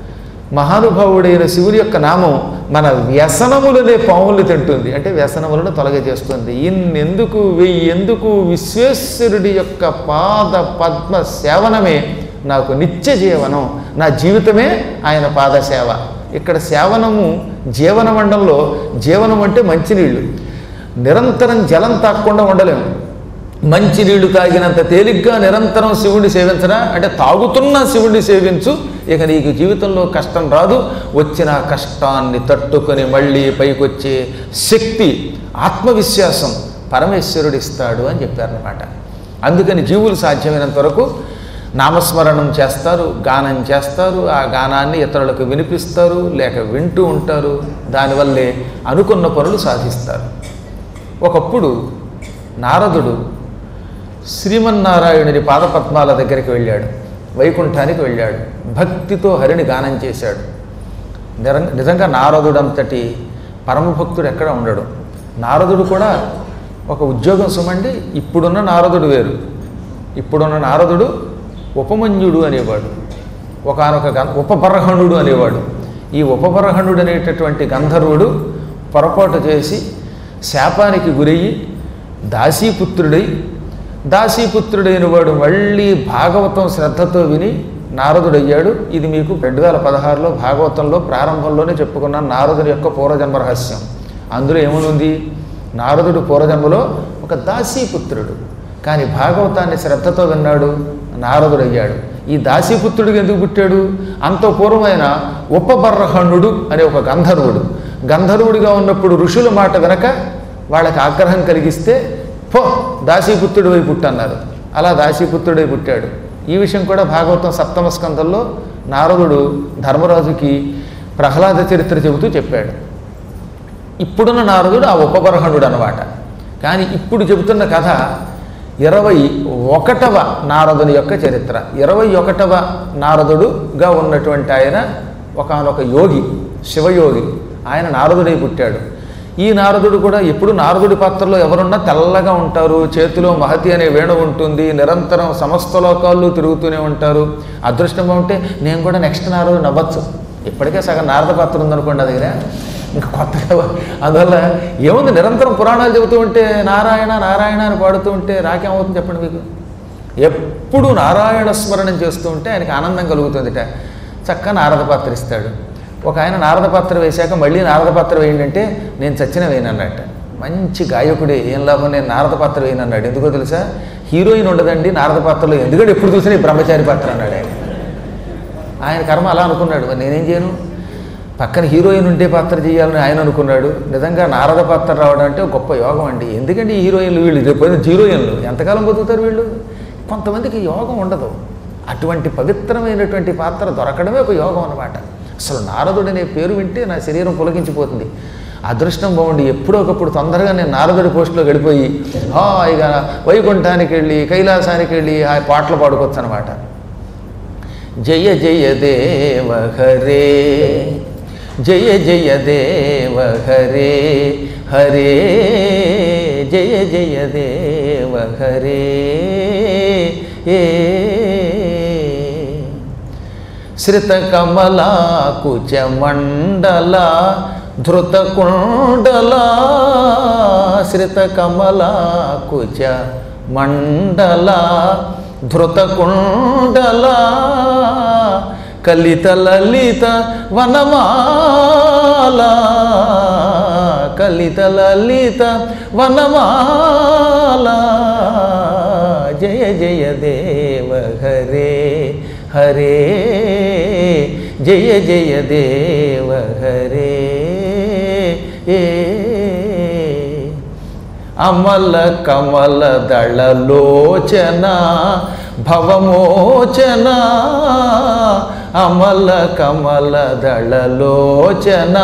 మహానుభావుడైన శివుని యొక్క నామం మన వ్యసనములనే పాములు తింటుంది అంటే వ్యసనములను తొలగజేస్తుంది ఇన్నెందుకు వెయ్యెందుకు విశ్వేశ్వరుడి యొక్క పాద పద్మ సేవనమే నాకు నిత్య జీవనం నా జీవితమే ఆయన పాద సేవ ఇక్కడ సేవనము జీవన మండంలో జీవనం అంటే మంచినీళ్ళు నిరంతరం జలం తాగకుండా ఉండలేము మంచినీళ్లు తాగినంత తేలిగ్గా నిరంతరం శివుడిని సేవించరా అంటే తాగుతున్న శివుడిని సేవించు ఇక నీకు జీవితంలో కష్టం రాదు వచ్చిన కష్టాన్ని తట్టుకొని మళ్ళీ పైకొచ్చే శక్తి ఆత్మవిశ్వాసం పరమేశ్వరుడు ఇస్తాడు అని చెప్పారనమాట అందుకని జీవులు సాధ్యమైనంత వరకు నామస్మరణం చేస్తారు గానం చేస్తారు ఆ గానాన్ని ఇతరులకు వినిపిస్తారు లేక వింటూ ఉంటారు దానివల్లే అనుకున్న పనులు సాధిస్తారు ఒకప్పుడు నారదుడు శ్రీమన్నారాయణుని పాదపద్మాల దగ్గరికి వెళ్ళాడు వైకుంఠానికి వెళ్ళాడు భక్తితో హరిని గానం చేశాడు నిరం నిజంగా నారదుడంతటి పరమభక్తుడు ఎక్కడ ఉండడు నారదుడు కూడా ఒక ఉద్యోగం సుమండి ఇప్పుడున్న నారదుడు వేరు ఇప్పుడున్న నారదుడు ఉపమన్యుడు అనేవాడు ఒకనొక గం ఉపబర్హణుడు అనేవాడు ఈ ఉపబర్హణుడు అనేటటువంటి గంధర్వుడు పొరపాటు చేసి శాపానికి గురయ్యి దాసీపుత్రుడై దాసీపుత్రుడైన వాడు మళ్ళీ భాగవతం శ్రద్ధతో విని నారదుడయ్యాడు ఇది మీకు రెండు వేల పదహారులో భాగవతంలో ప్రారంభంలోనే చెప్పుకున్నాను నారదుడి యొక్క పూర్వజన్మ రహస్యం అందులో ఏమనుంది నారదుడు పూర్వజన్మలో ఒక దాసీపుత్రుడు కానీ భాగవతాన్ని శ్రద్ధతో విన్నాడు నారదుడయ్యాడు ఈ దాసీపుత్రుడికి ఎందుకు పుట్టాడు అంత పూర్వమైన ఉపబర్హణుడు అనే ఒక గంధర్వుడు గంధర్వుడిగా ఉన్నప్పుడు ఋషుల మాట వెనక వాళ్ళకి ఆగ్రహం కలిగిస్తే పో దాసీపుత్రుడు వై పుట్టన్నారు అలా దాసీపుత్రుడై పుట్టాడు ఈ విషయం కూడా భాగవతం సప్తమ స్కంధంలో నారదుడు ధర్మరాజుకి ప్రహ్లాద చరిత్ర చెబుతూ చెప్పాడు ఇప్పుడున్న నారదుడు ఆ ఉపబర్హణుడు అనమాట కానీ ఇప్పుడు చెబుతున్న కథ ఇరవై ఒకటవ నారదుని యొక్క చరిత్ర ఇరవై ఒకటవ నారదుడుగా ఉన్నటువంటి ఆయన ఒకనొక యోగి శివయోగి ఆయన నారదుడై పుట్టాడు ఈ నారదుడు కూడా ఎప్పుడు నారదుడి పాత్రలో ఎవరున్నా తెల్లగా ఉంటారు చేతిలో మహతి అనే వేణు ఉంటుంది నిరంతరం సమస్త లోకాల్లో తిరుగుతూనే ఉంటారు అదృష్టం ఉంటే నేను కూడా నెక్స్ట్ నారదు నవ్వచ్చు ఇప్పటికే సగం నారద పాత్ర ఉందనుకోండి అది దగ్గర ఇంకా కొత్తగా అందువల్ల ఏముంది నిరంతరం పురాణాలు చెబుతూ ఉంటే నారాయణ నారాయణ అని పాడుతూ ఉంటే రాకేమవుతుంది చెప్పండి మీకు ఎప్పుడు నారాయణ స్మరణం చేస్తూ ఉంటే ఆయనకి ఆనందం కలుగుతుందిట చక్కగా నారద పాత్ర ఇస్తాడు ఒక ఆయన నారద పాత్ర వేశాక మళ్ళీ నారద పాత్ర వేయండి అంటే నేను చచ్చిన వేయను అన్నట్ట మంచి గాయకుడే ఏం లాభం నేను నారద పాత్ర వేయను అన్నాడు ఎందుకో తెలుసా హీరోయిన్ ఉండదండి నారద పాత్రలో ఎందుకంటే ఎప్పుడు చూసినా ఈ బ్రహ్మచారి పాత్ర అన్నాడు ఆయన ఆయన కర్మ అలా అనుకున్నాడు మరి నేనేం చేయను పక్కన హీరోయిన్ ఉంటే పాత్ర చేయాలని ఆయన అనుకున్నాడు నిజంగా నారద పాత్ర రావడం అంటే ఒక గొప్ప యోగం అండి ఎందుకంటే ఈ హీరోయిన్లు వీళ్ళు రేపు హీరోయిన్లు ఎంతకాలం బతుకుతారు వీళ్ళు కొంతమందికి యోగం ఉండదు అటువంటి పవిత్రమైనటువంటి పాత్ర దొరకడమే ఒక యోగం అన్నమాట అసలు నారదుడు అనే పేరు వింటే నా శరీరం పులకించిపోతుంది అదృష్టం బాగుండి ఎప్పుడో ఒకప్పుడు తొందరగా నేను నారదుడి పోస్టులో గడిపోయి హాయిగా వైకుంఠానికి వెళ్ళి కైలాసానికి వెళ్ళి ఆ పాటలు పాడుకోవచ్చు అనమాట జయ జయ దేవ హరే జయ జయ దేవ హరే హరే జయ జయ దేవ హరే ఏ శ్రితకమలా కుచమండల ధృతకుండల శ్రితకమలా కుచ మండల ధృతకుండల కలిత లలిత వనమాల కలిత లలిత వనమాల జయ జయ దేవ హరే హరే జయ జయ దేవ హరే ఏ అమల కమల దళలోచన భవమోచన అమల కమల దళలోచన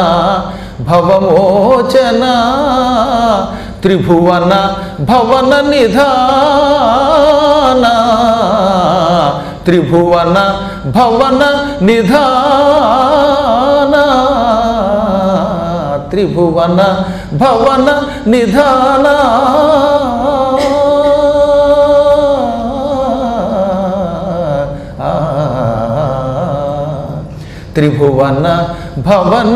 భవమోచన త్రిభువన భవన నిధాన త్రిభువన భవన నిధాన త్రిభువన భవన నిధాన త్రిభువన భవన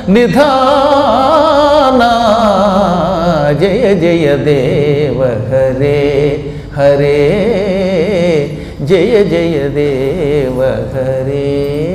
నిధాన జయ జయ దేవ హరే హరే జయ జయ దేవ హరే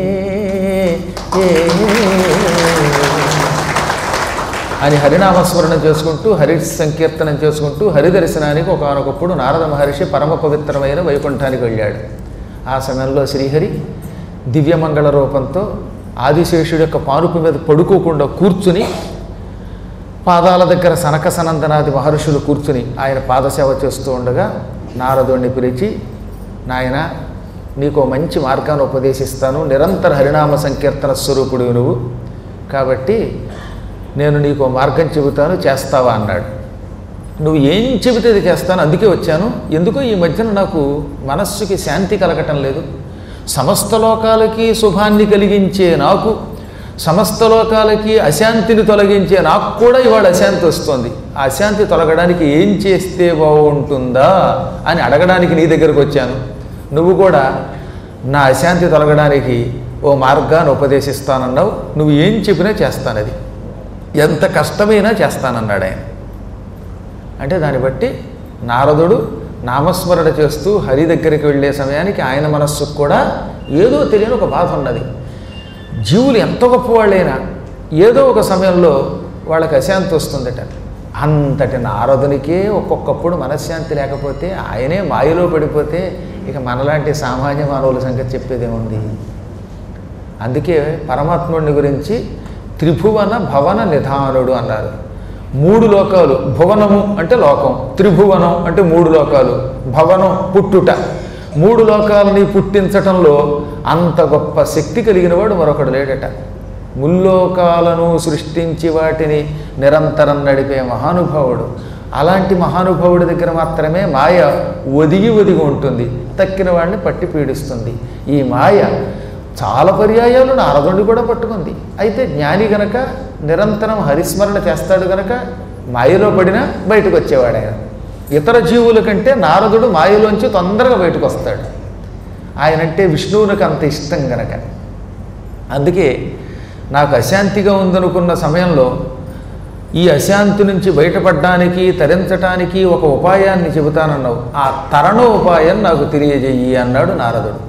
అని హరినామస్మరణ చేసుకుంటూ హరి సంకీర్తనం చేసుకుంటూ హరి దర్శనానికి ఒకనొకప్పుడు నారద మహర్షి పరమ పవిత్రమైన వైకుంఠానికి వెళ్ళాడు ఆ సమయంలో శ్రీహరి దివ్యమంగళ రూపంతో ఆదిశేషుడి యొక్క పానుపు మీద పడుకోకుండా కూర్చుని పాదాల దగ్గర సనక సనందనాది మహర్షులు కూర్చుని ఆయన పాదసేవ చేస్తూ ఉండగా నారదుడిని పిలిచి నాయన నీకు మంచి మార్గాన్ని ఉపదేశిస్తాను నిరంతర హరినామ సంకీర్తన స్వరూపుడు నువ్వు కాబట్టి నేను నీకు మార్గం చెబుతాను చేస్తావా అన్నాడు నువ్వు ఏం చెబితే అది చేస్తాను అందుకే వచ్చాను ఎందుకో ఈ మధ్యన నాకు మనస్సుకి శాంతి కలగటం లేదు సమస్త లోకాలకి శుభాన్ని కలిగించే నాకు సమస్త లోకాలకి అశాంతిని తొలగించే నాకు కూడా ఇవాళ అశాంతి వస్తుంది ఆ అశాంతి తొలగడానికి ఏం చేస్తే బాగుంటుందా అని అడగడానికి నీ దగ్గరకు వచ్చాను నువ్వు కూడా నా అశాంతి తొలగడానికి ఓ మార్గాన్ని ఉపదేశిస్తానన్నావు నువ్వు ఏం చెప్పినా చేస్తానది ఎంత కష్టమైనా చేస్తానన్నాడు ఆయన అంటే దాన్ని బట్టి నారదుడు నామస్మరణ చేస్తూ హరి దగ్గరికి వెళ్ళే సమయానికి ఆయన మనస్సుకు కూడా ఏదో తెలియని ఒక బాధ ఉన్నది జీవులు ఎంత గొప్పవాళ్ళైనా ఏదో ఒక సమయంలో వాళ్ళకి అశాంతి వస్తుందట అంతటి నారదునికే ఒక్కొక్కప్పుడు మనశ్శాంతి లేకపోతే ఆయనే మాయలో పడిపోతే ఇక మనలాంటి సామాన్య మానవుల సంగతి చెప్పేదేముంది అందుకే పరమాత్ముడిని గురించి త్రిభువన భవన నిధానుడు అన్నారు మూడు లోకాలు భువనము అంటే లోకం త్రిభువనం అంటే మూడు లోకాలు భవనం పుట్టుట మూడు లోకాలని పుట్టించటంలో అంత గొప్ప శక్తి కలిగిన వాడు మరొకడు లేడట ముల్లోకాలను సృష్టించి వాటిని నిరంతరం నడిపే మహానుభావుడు అలాంటి మహానుభావుడి దగ్గర మాత్రమే మాయ ఒదిగి ఒదిగి ఉంటుంది తక్కిన వాడిని పట్టి పీడిస్తుంది ఈ మాయ చాలా పర్యాయాలు నారదుడిని కూడా పట్టుకుంది అయితే జ్ఞాని గనక నిరంతరం హరిస్మరణ చేస్తాడు గనక మాయలో పడినా బయటకు వచ్చేవాడు ఆయన ఇతర జీవుల కంటే నారదుడు మాయలోంచి తొందరగా బయటకు వస్తాడు ఆయనంటే విష్ణువునికి అంత ఇష్టం గనక అందుకే నాకు అశాంతిగా ఉందనుకున్న సమయంలో ఈ అశాంతి నుంచి బయటపడడానికి తరించటానికి ఒక ఉపాయాన్ని చెబుతానన్నావు ఆ తరణ ఉపాయం నాకు తెలియజేయి అన్నాడు నారదుడు